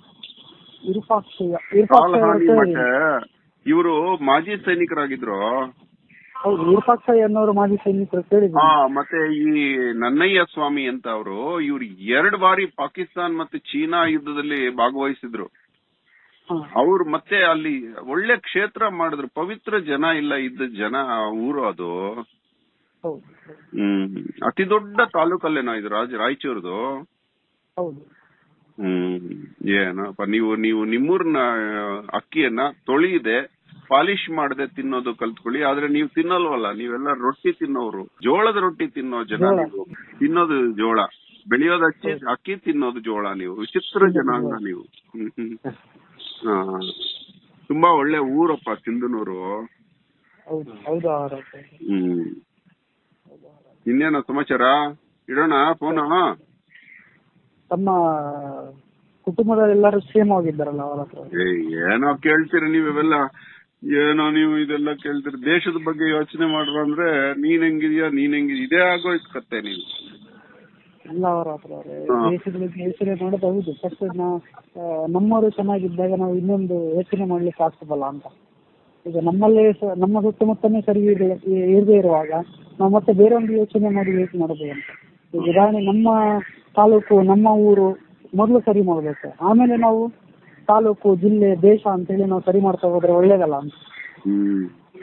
ವಿರೂಪಾಕ್ಷಯ್ಯ ವಿರೂಪಾಕ್ಷಯ್ಯ ಕಾಲಹಾನಿ ಅಂತ ಮಠ ಇವರು ಮಾಜಿ ಸೈನಿಕರಾಗಿದ್ರು ಹೌದು ವಿರೂಪಾಕ್ಷಯ್ಯ ಅನ್ನೋರು ಮಾಜಿ ಸೈನಿಕರು ಕೇಳಿದ್ರು ಆ ಮತ್ತೆ ಈ ನನ್ನಯ್ಯ ಸ್ವಾಮಿ ಅಂತ ಅವರು ಇವ್ರು ಎರಡು ಬಾರಿ ಪಾಕಿಸ್ತಾನ್ ಮತ್ತೆ ಚೀನಾ ಯುದ್ಧದಲ್ಲಿ ಭಾಗವಹಿಸಿದ್ರು ಹಾ ಅವ್ರು ಮತ್ತೆ ಅಲ್ಲಿ ಒಳ್ಳೆ ಕ್ಷೇತ್ರ ಮಾಡಿದ್ರು ಪವಿತ್ರ ಜನ ಇಲ್ಲ ಇದ್ದ ಜನ ಆ ಊರು ಅದು ಹೌದು ಹ್ಮ್ ಅತಿ ದೊಡ್ಡ ತಾಲೂಕಲ್ಲೇನೋ ಇದು ರಾಜ ರಾಯಚೂರ್ದು ಹೌದು ಹ್ಮ್ ಏನಪ್ಪ ನೀವು ನೀವು ನಿಮ್ಮೂರ್ನ ಅಕ್ಕಿಯನ್ನ ತೊಳಿದೆ ಪಾಲಿಶ್ ಮಾಡದೆ ತಿನ್ನೋದು ಕಲ್ತ್ಕೊಳ್ಳಿ ಆದ್ರೆ ನೀವು ತಿನ್ನಲ್ವಲ್ಲ ನೀವೆಲ್ಲ ರೊಟ್ಟಿ ತಿನ್ನೋರು ಜೋಳದ ರೊಟ್ಟಿ ತಿನ್ನೋ ಜನ ಜೋಳ. ನೀವು ತಿನ್ನೋದು ಜೋಳ ಬೆಳೆಯೋದು ಅಕ್ಕಿ ಅಕ್ಕಿ ತಿನ್ನೋದು ಜೋಳ ನೀವು ವಿಚಿತ್ರ ಜನಾಂಗ ನೀವು ಹ್ಮ್ ಹ್ಮ್ ಹಾ ತುಂಬಾ ಒಳ್ಳೆ ಊರಪ್ಪ ಸಿಂಧನೂರು ಹೌದು ಹೌದು ಅವರ ಹ್ಮ್ ಇನ್ನೇನ ಸಮಾಚಾರ ಇಡೋಣ ಫೋನ್ ತಮ್ಮ ಕುಟುಂಬದಲ್ಲೆಲ್ಲರೂ ಕ್ಷೇಮವಾಗಿದ್ದಾರಲ್ಲ ಅವರ ಹತ್ರ ಏ ಏನೋ ಕೇಳ್ತೀರಿ ನೀವೆಲ್ಲ ಏನೋ ನೀವು ಇದೆಲ್ಲ ಕೇಳ್ತೀರಿ ದೇಶದ ಬಗ್ಗೆ ಯೋಚನೆ ಮಾಡ್ರ ಅಂದ್ರೆ ನೀನ್ ಹೆಂಗಿದ್ಯಾ ನೀನ್ ಹೆಂಗಿದ್ಯಾ ಇದೇ ಆಗೋಯ್ತು ಕತ್ತೆ ನೀವು ಎಲ್ಲ ಅವರ ಹತ್ರ ಅವ್ರೆ. ಹಾ. ದೇಶದ ಬಗ್ಗೆ ಯೋಚನೆ ಮಾಡೋದು ಹೌದು ಫಸ್ಟ್ ನಮ್ಮವರು ಚೆನ್ನಾಗಿದ್ದಾಗ ನಾವು ಇನ್ನೊಂದು ಯೋಚನೆ ಮಾಡ್ಲಿಕ್ಕೆ ಆಗ್ತದಲ್ಲ ಅಂತ ಈಗ ನಮ್ಮಲ್ಲೇ ಸ- ನಮ್ಮ ಸುತ್ತಮುತ್ತನೇ ಸರಿ ಇರ- ಇರದೇ ಇರುವಾಗ ನಾವು ಮತ್ತೆ ಬೇರೆ ಒಂದು ಯೋಚನೆ ಮಾಡಿ ಯೋಚನೆ ಮಾಡೋದು ಅಂತ ಈಗ ಉದಾಹರಣೆ ನಮ್ಮ ತಾಲೂಕು ನಮ್ಮ ಊರು ಮೊದಲು ಸರಿ ಮಾಡ್ಬೇಕು ಆಮೇಲೆ ನಾವು ತಾಲೂಕು ಜಿಲ್ಲೆ ದೇಶ ಅಂತೇಳಿ ನಾವು ಸರಿ ಮಾಡ್ತಾ ಹೋದ್ರೆ ಒಳ್ಳೇದಲ್ಲ ಅಂತ ಹ್ಮ್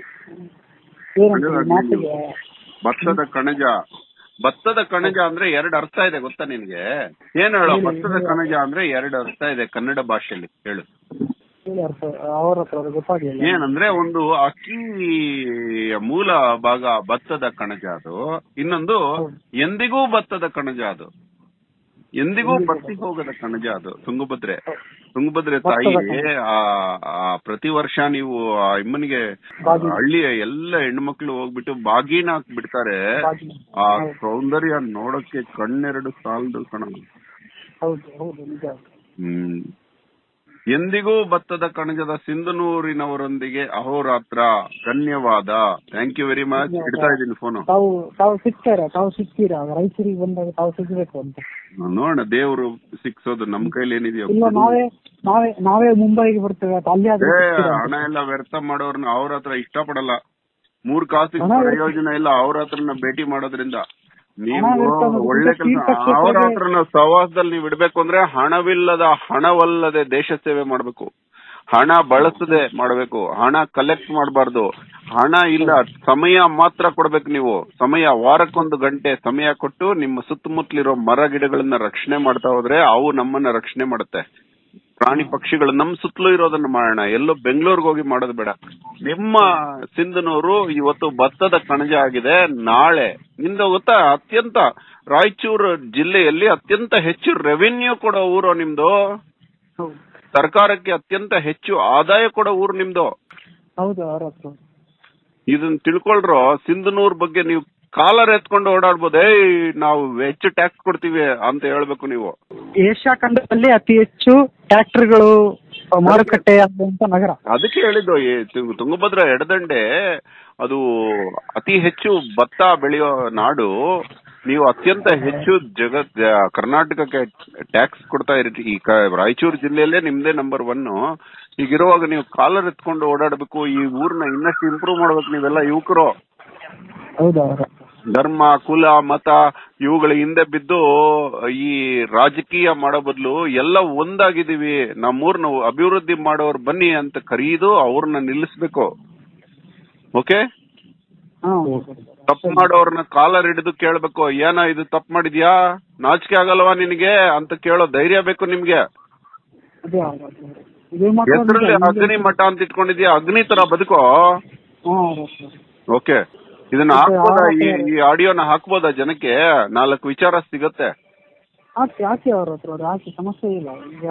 ಏನಂತ ಒಳ್ಳೇದಾಗ್ಲಿ ಮಾತಿಗೆ ಭತ್ತದ ಕಣಜ ಭತ್ತದ ಕಣಜ ಅಂದ್ರೆ ಎರಡು ಅರ್ಥ ಇದೆ ಗೊತ್ತಾ ನಿನ್ಗೆ ಏನ್ ಹೇಳೋ ಹೇಳಿ, ಭತ್ತದ ಹೇಳಿ. ಕಣಜ ಅಂದ್ರೆ ಎರಡು ಅರ್ಥ ಇದೆ ಕನ್ನಡ ಭಾಷೆಯಲ್ಲಿ ಹೇಳು ಹೇಳಿ ಅರ್ಥ ಅವ್ರ ಹತ್ರ ಅವ್ರಿಗೆ ಗೊತ್ತಾಗ್ಲಿಲ್ಲ ಏನಂದ್ರೆ ಒಂದು ಅಕ್ಕಿ ಮೂಲ ಭಾಗ ಭತ್ತದ ಕಣಜ ಅದು ಇನ್ನೊಂದು ಹೌದು. ಎಂದಿಗೂ ಭತ್ತದ ಕಣಜ ಅದು ಎಂದಿಗೂ ಬತ್ತಿ ಹೋಗದ ಕಣಜ ಅದು ತುಂಗಭದ್ರೆ ತುಂಗಭದ್ರೆ ತಾಯಿ ಭತ್ತದ ಆ ಆ ಪ್ರತಿ ವರ್ಷ ನೀವು ಆ ಅಮ್ಮನಿಗೆ ಬಾಗಿ. ಹಳ್ಳಿಯ ಎಲ್ಲ ಹೆಣ್ಮಕ್ಳು ಹೋಗ್ಬಿಟ್ಟು ಬಾಗಿನ ಹಾಕ್ ಬಿಡ್ತಾರೆ ಬಾಗಿ. ಆ ಹೌದು. ಸೌಂದರ್ಯ ನೋಡಕ್ಕೆ ಕಣ್ಣೆರಡು ಸಾಲದು ಕಣ ಹೌದು ಹೌದು ನಿಜ ಹ್ಮ್ ಎಂದಿಗೂ ಭತ್ತದ ಕಣಜದ ಸಿಂಧನೂರಿನವರೊಂದಿಗೆ ಅಹೋರಾತ್ರ ಧನ್ಯವಾದ ಥ್ಯಾಂಕ್ ಯು ವೆರಿ ಮಚ್ ಇಡ್ತಾ ಇದ್ದೀನಿ ಫೋನು ತಾವು ತಾವು ಸಿಗ್ತಾರಾ ತಾವು ಸಿಗ್ತೀರಾ ರಾಯಚೂರಿಗೆ ಬಂದಾಗ ತಾವು ಸಿಗ್ಬೇಕು ಅಂತ ನೋಡೋಣ ದೇವ್ರು ಸಿಕ್ಸೋದು ನಮ್ ಕೈಲಿ ಏನಿದೆಯೋ ಇಲ್ಲ ನಾವೇ ನಾವೇ ನಾವೇ ಮುಂಬೈಗೆ ಬರ್ತೇವೆ ಅದು ಅಲ್ಲಿ ಆದ್ರೆ ಏ, ಸಿಗ್ತೀರಾ ಅಂತ. ಹಣ ಎಲ್ಲ ವ್ಯರ್ಥ ಮಾಡೋರ್ನ ಅವ್ರ ಹತ್ರ ಇಷ್ಟಪಡಲ್ಲ ಮೂರ್ ಕಾಸಿಗೆ ಹಣ ವ್ಯರ್ಥ- ಪ್ರಯೋಜನ ಇಲ್ಲ ಅವ್ರ ಹತ್ರನ ಭೇಟಿ ಮಾಡೋದ್ರಿಂದ ನೀವು ಹಣ ವ್ಯರ್ಥ ಮಾಡೋದು ಒಳ್ಳೆ ತೀರ್ಥ ಕೆಲಸ ಕ್ಷೇತ್ರಕ್ಕೆ- ಅವ್ರ ಹತ್ರನ ಸಹವಾಸದಲ್ಲಿ ನೀವು ಇಡ್ಬೇಕು ಅಂದ್ರೆ ಹಣವಿಲ್ಲದ ಹಣವಲ್ಲದೆ ದೇಶ ಸೇವೆ ಮಾಡ್ಬೇಕು ಹಣ ಬಳಸದೆ ಮಾಡ್ಬೇಕು ಹಣ ಕಲೆಕ್ಟ್ ಮಾಡಬಾರ್ದು ಹಣ ಇಲ್ಲ ಸಮಯ ಮಾತ್ರ ಕೊಡ್ಬೇಕು ನೀವು ಸಮಯ ವಾರಕ್ಕೊಂದು ಗಂಟೆ ಸಮಯ ಕೊಟ್ಟು ನಿಮ್ಮ ಸುತ್ತಮುತ್ತಲಿರೋ ಮರ ಗಿಡಗಳನ್ನ ರಕ್ಷಣೆ ಮಾಡ್ತಾ ಹೋದ್ರೆ ಅವು ನಮ್ಮನ್ನ ರಕ್ಷಣೆ ಮಾಡುತ್ತೆ ಪ್ರಾಣಿ ಪಕ್ಷಿಗಳು ನಮ್ ಸುತ್ತಲೂ ಇರೋದನ್ನ ಮಾಡೋಣ ಎಲ್ಲೋ ಬೆಂಗಳೂರಿಗೆ ಹೋಗಿ ಮಾಡೋದು ಬೇಡ ನಿಮ್ಮ ಸಿಂಧನೂರು ಇವತ್ತು ಭತ್ತದ ಕಣಜ ಆಗಿದೆ ನಾಳೆ ನಿಂದ ಗೊತ್ತಾ ಅತ್ಯಂತ ರಾಯಚೂರು ಜಿಲ್ಲೆಯಲ್ಲಿ ಅತ್ಯಂತ ಹೆಚ್ಚು ರೆವೆನ್ಯೂ ಕೊಡೋ ಊರು ನಿಮ್ದು ಹೌದು ಸರ್ಕಾರಕ್ಕೆ ಅತ್ಯಂತ ಹೆಚ್ಚು ಆದಾಯ ಕೊಡೋ ಊರು ನಿಮ್ದು ಹೌದು ಅವ್ರ ಹತ್ರ ಇದನ್ನ ತಿಳ್ಕೊಳ್ರೋ ಸಿಂಧನೂರ್ ಬಗ್ಗೆ ನೀವು ಕಾಲರ್ ಎತ್ಕೊಂಡು ಓಡಾಡ್ಬೋದು ಏಯ್ ನಾವು ಹೆಚ್ಚು ಟ್ಯಾಕ್ಸ್ ಕೊಡ್ತೀವಿ ಅಂತ ಹೇಳ್ಬೇಕು ನೀವು ಏಷ್ಯಾ ಖಂಡದಲ್ಲಿ ಅತಿ ಹೆಚ್ಚು ಟ್ರ್ಯಾಕ್ಟರ್ಗಳು ಮಾರುಕಟ್ಟೆ ಆಗುವಂತ ನಗರ ಅದಕ್ಕೆ ಹೇಳಿದ್ದು ಈ ತುಂಗ- ತುಂಗಭದ್ರಾ ಎಡದಂಡೆ ಅದು ಅತಿ ಹೆಚ್ಚು ಭತ್ತ ಬೆಳೆಯೋ ನಾಡು ನೀವು ಅತ್ಯಂತ ಹೆಚ್ಚು ಜಗತ್ ಕರ್ನಾಟಕಕ್ಕೆ ಟ್ಯಾಕ್ಸ್ ಕೊಡ್ತಾ ಇರಿ ಈ ಕ- ರಾಯಚೂರು ಜಿಲ್ಲೆಯಲ್ಲೇ ನಿಮ್ದೇ ನಂಬರ್ ಒನ್ ಈಗಿರುವಾಗ ನೀವು ಕಾಲರ್ ಎತ್ಕೊಂಡು ಓಡಾಡ್ಬೇಕು ಈ ಊರ್ನ ಇನ್ನಷ್ಟು ಇಂಪ್ರೂವ್ ಮಾಡ್ಬೇಕು ನೀವೆಲ್ಲ ಯುವಕರು ಹೌದು ಅವ್ರ ಧರ್ಮ ಕುಲ ಮತ ಇವುಗಳ ಹಿಂದೆ ಬಿದ್ದು ಈ ರಾಜಕೀಯ ಮಾಡೋ ಬದಲು ಎಲ್ಲ ಒಂದಾಗಿದ್ದೀವಿ ನಮ್ಮೂರ್ನ ಅಭಿವೃದ್ಧಿ ಮಾಡೋರು ಬನ್ನಿ ಅಂತ ಕರೀದು ಅವ್ರನ್ನ ನಿಲ್ಲಿಸ್ಬೇಕು ಓಕೆ ಹಾ ತಪ್ಪು ಮಾಡೋರ್ನ ಕಾಲರ್ ಹಿಡಿದು ಕೇಳ್ಬೇಕು ಏನೋ ಇದು ತಪ್ಪು ಮಾಡಿದ್ಯಾ ನಾಚಿಕೆ ಆಗಲ್ವಾ ನಿನಗೆ ಅಂತ ಕೇಳೋ ಧೈರ್ಯ ಬೇಕು ನಿಮ್ಗೆ ಅದೇ ಅವ್ರ ಹತ್ರ. ಇದೇ ಮಾತ್ರ ಹೆಸರಲ್ಲಿ ನಿಜ. ಅಗ್ನಿ ಮಠ ಅಂತ ಇಟ್ಕೊಂಡಿದ್ಯಾ ಅಗ್ನಿ ತರ ಬದುಕೋ ಹಾ ಅವ್ರ ಹತ್ರ. ಓಕೆ ಇದನ್ನ ಮತ್ತೆ ಹಾಕ್ಬೋದಾ ಈ ಆ- ಈ ಆಡಿಯೋನ ಹಾಕ್ಬೋದಾ ಜನಕ್ಕೆ ನಾಲ್ಕು ವಿಚಾರ ಸಿಗತ್ತೆ ಹಾಕಿ ಹಾಕಿ ಅವ್ರ ಹತ್ರ ಅವ್ರು ಹಾಕಿ ಸಮಸ್ಯೆ ಇಲ್ಲ ಈಗ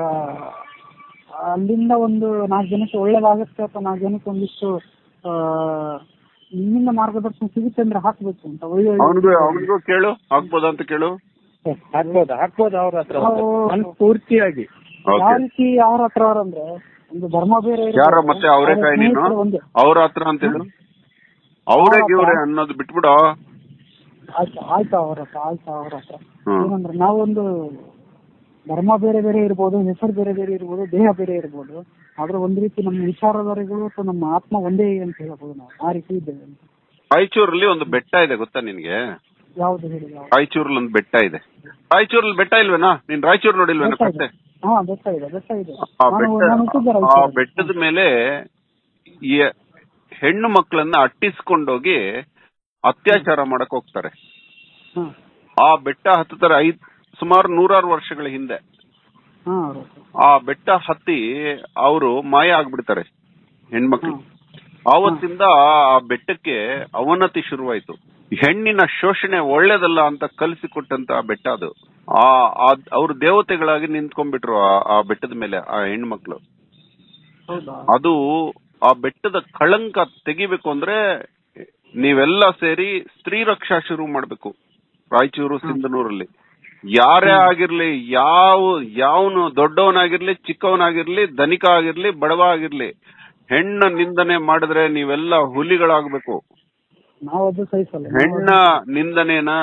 ಅಲ್ಲಿಂದ ಒಂದು ನಾಲ್ಕು ಜನಕ್ಕೆ ಒಳ್ಳೇದಾಗುತ್ತೆ ಅಥವಾ ನಾಲ್ಕು ಜನಕ್ಕೆ ಒಂದಿಷ್ಟು ಆ, ನಿಮ್ಮಿಂದ ಮಾರ್ಗದರ್ಶನ ಸಿಗುತ್ತೆ ಅಂದ್ರೆ ಹಾಕ್ಬೇಕು ಅಂತ ಒಳ್ಳೆ ಒಳ್ಳೆ ಅವನಿಗೂ ಅವನಿಗೂ ಕೇಳು ಆಗ್ಬೋದಾ ಅಂತ ಕೇಳು ಹಾಕ್ಬೋದು ಹಾಕ್ಬೋದು ಅವ್ರ ಹತ್ರ ನಾವು ಪೂರ್ತಿಯಾಗಿ ಯಾವ ಓಕೆ ರೀತಿ ಅವ್ರ ಹತ್ರ ಅವ್ರಂದ್ರೆ ಒಂದು ಧರ್ಮ ಬೇರೆ ಇರುತ್ತೆ. ಯಾರ ಮತ್ತೆ ಅವರೇ ಅವ್ರ ಕಾಯಿ ನೀನು ಸ್ನೇಹಿತರು ಒಂದೇ ಅವ್ರ ಹತ್ರ ಅಂತ ಹೇಳು ಅವರೇ ಅವ್ರ ಇವ್ರೆ ಹತ್ರ. ಅನ್ನೋದು ಬಿಟ್ಬಿಡು ಆಯ್ತು ಆಯ್ತು ಅವ್ರ ಹತ್ರ ಆಯ್ತು ಅವ್ರ ಹತ್ರ ಹ್ಮ್. ಏನಂದ್ರೆ ನಾವೊಂದು ಧರ್ಮ ಬೇರೆ ಬೇರೆ ಇರ್ಬೋದು ಹೆಸರು ಬೇರೆ ಬೇರೆ ಇರ್ಬೋದು ದೇಹ ಬೇರೆ ಇರ್ಬೋದು ಆದ್ರೆ ಒಂದ್ ರೀತಿ ನಮ್ಮ ವಿಚಾರಧಾರೆಗಳು ಅಥವಾ ನಮ್ಮ ಆತ್ಮ ಒಂದೇ ಅಂತ ಹೇಳ್ಬೋದು ನಾವು ಆ ರೀತಿ ಇದ್ದೇವೆ ಅಂತ ರಾಯಚೂರಲ್ಲಿ ಒಂದು ಬೆಟ್ಟ ಇದೆ ಗೊತ್ತಾ ನಿನ್ಗೆ ಯಾವ್ದು ಹೇಳಿ ಯಾವ್ದು ರಾಯಚೂರಲ್ಲಿ ಒಂದು ಬೆಟ್ಟ ಇದೆ ರಾಯಚೂರಲ್ಲಿ ಬೆಟ್ಟ ಇಲ್ವೇನಾ ನೀನ್ ರಾಯಚೂರು ನೋಡಿಲ್ವೇನಾ ಬೆಟ್ಟ ಕತೆ ಇದೆ ಹಾ ಬೆಟ್ಟ ಇದೆ ಬೆಟ್ಟ ಇದೆ ಆ ನಾನು ಬೆಟ್ಟ ನಾನು ಹುಟ್ಟಿದ್ದೆ ಆ ರಾಯಚೂರಲ್ಲಿ. ಬೆಟ್ಟದ ಮೇಲೆ ಈ ಹೆಣ್ಣು ಮಕ್ಕಳನ್ನ ಅಟ್ಟಿಸ್ಕೊಂಡೋಗಿ ಅತ್ಯಾಚಾರ ಮಾಡಕ್ ಹೋಗ್ತಾರೆ ಹಾ ಆ ಬೆಟ್ಟ ಹತ್ತುತ್ತಾರೆ ಐದ್ ಸುಮಾರು ನೂರಾರು ವರ್ಷಗಳ ಹಿಂದೆ ಹಾ ಅವ್ರ ಹತ್ರ. ಆ ಬೆಟ್ಟ ಹತ್ತಿ ಅವರು ಮಾಯ ಆಗ್ಬಿಡ್ತಾರೆ ಹೆಣ್ಮಕ್ಳು ಆವತ್ತಿಂದ ಆ ಬೆಟ್ಟಕ್ಕೆ ಅವನತಿ ಶುರುವಾಯ್ತು ಹೆಣ್ಣಿನ ಶೋಷಣೆ ಒಳ್ಳೇದಲ್ಲ ಅಂತ ಕಲಿಸಿಕೊಟ್ಟಂತ ಬೆಟ್ಟ ಅದು ಆ ಅವ್ರ ದೇವತೆಗಳಾಗಿ ನಿಂತ್ಕೊಂಡ್ಬಿಟ್ರು ಆ- ಆ ಬೆಟ್ಟದ ಮೇಲೆ ಆ ಹೆಣ್ಮಕ್ಳು ಹೌದಾ ಅದು ಆ ಬೆಟ್ಟದ ಕಳಂಕ ತೆಗಿಬೇಕು ಅಂದ್ರೆ ನೀವೆಲ್ಲ ಸೇರಿ ಸ್ತ್ರೀ ರಕ್ಷಾ ಶುರು ಮಾಡ್ಬೇಕು ರಾಯಚೂರು ಸಿಂಧನೂರಲ್ಲಿ ಯಾರೇ ಆಗಿರ್ಲಿ ಯಾವ ಯಾವನು ದೊಡ್ಡವನಾಗಿರ್ಲಿ ಚಿಕ್ಕವನಾಗಿರ್ಲಿ ಧನಿಕ ಆಗಿರ್ಲಿ ಬಡವ ಆಗಿರ್ಲಿ ಹೆಣ್ಣ ನಿಂದನೆ ಮಾಡಿದ್ರೆ ನೀವೆಲ್ಲ ಹುಲಿಗಳಾಗ್ಬೇಕು ನಾವು ಅದು ಸಹಿಸಲ್ಲ ನಾವು ಹೆಣ್ಣ ನಿಂದನೆನ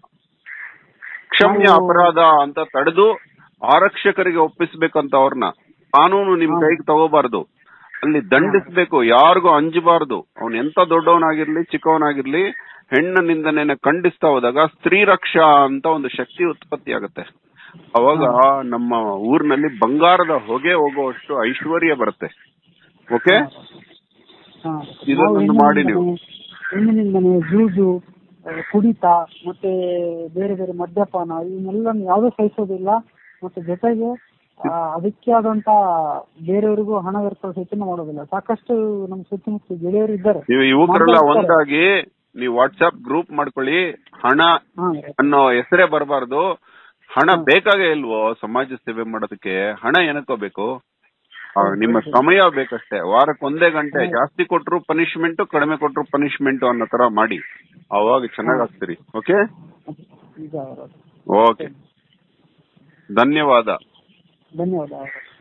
ಕ್ಷಮ್ಯ ಅಪರಾಧ ಅಂತ ತಡೆದು ಆರಕ್ಷಕರಿಗೆ ಒಪ್ಪಿಸ್ಬೇಕಂತ ಅವ್ರನ್ನ ಕಾನೂನು ನಿಮ್ ಕೈಗೆ ತಗೋಬಾರ್ದು ಅಲ್ಲಿ ದಂಡಿಸ್ಬೇಕು ಯಾರಿಗೂ ಅಂಜಬಾರ್ದು ಅವ್ನ್ ಎಂತ ದೊಡ್ಡವನಾಗಿರ್ಲಿ ಚಿಕ್ಕವನಾಗಿರ್ಲಿ ಹೆಣ್ಣ ನಿಂದನೆನ ಖಂಡಿಸ್ತಾ ಹೋದಾಗ ಸ್ತ್ರೀ ರಕ್ಷಾ ಅಂತ ಒಂದು ಶಕ್ತಿ ಉತ್ಪತ್ತಿ ಆಗುತ್ತೆ ಅವಾಗ ನಮ್ಮ ಊರಿನಲ್ಲಿ ಬಂಗಾರದ ಹೊಗೆ ಹೋಗುವಷ್ಟು ಐಶ್ವರ್ಯ ಬರುತ್ತೆ ಓಕೆ ಹಾ. ಇದನ್ನೊಂದು ನಾವು ಮಾಡಿ ನೀವು. ಹೆಣ್ಣಿನಿಂದನೇ ಜೂಜು ಆ, ಕುಡಿತ ಮತ್ತೆ ಬೇರೆ ಬೇರೆ ಮದ್ಯಪಾನ ಇವನ್ನೆಲ್ಲ ಯಾವುದೂ ಸಹಿಸೋದಿಲ್ಲ ಮತ್ತೆ ಜೊತೆಗೆ ಆ, ಅದಕ್ಕೆ ಆದಂತ ಬೇರೆಯವರಿಗೂ ಹಣ ವ್ಯರ್ಥ ಹೆಚ್ಚಿನ ಮಾಡೋದಿಲ್ಲ ಸಾಕಷ್ಟು ನಮ್ಮ ಸುತ್ತಮುತ್ತ ಗೆಳೆಯರು ಇದ್ದಾರೆ ನೀವು ಯುವಕರೆಲ್ಲ ಮಾತಾಡ್ತಾರೆ. ಒಂದಾಗಿ ನೀವು ವಾಟ್ಸ್ಆಪ್ ಗ್ರೂಪ್ ಮಾಡ್ಕೊಳ್ಳಿ ಹಣ ಹಾ ಅನ್ನೋ ಹೆಸರೇ ಬರಬಾರ್ದು ಹಣ ಬೇಕಾಗೇ ಇಲ್ವೋ ಸಮಾಜ ಸೇವೆ ಮಾಡೋದಕ್ಕೆ ಹಣ ಏನಕ್ಕೋ ಬೇಕು ಆ, ನಿಮ್ಮ ಸಮಯ ಬೇಕಷ್ಟೇ ವಾರಕ್ಕೆ ಒಂದೇ ಗಂಟೆ ಜಾಸ್ತಿ ಕೊಟ್ರು ಪನಿಷ್ಮೆಂಟ್ ಕಡಿಮೆ ಕೊಟ್ರು ಪನಿಷ್ಮೆಂಟ್ ಅನ್ನೋ ತರ ಮಾಡಿ ಅವಾಗ ಚೆನ್ನಾಗಾಗ್ತೀರಿ ಓಕೆ ಈಗ ಅವರ ಓಕೆ ಧನ್ಯವಾದ ಧನ್ಯವಾದ ಅವರ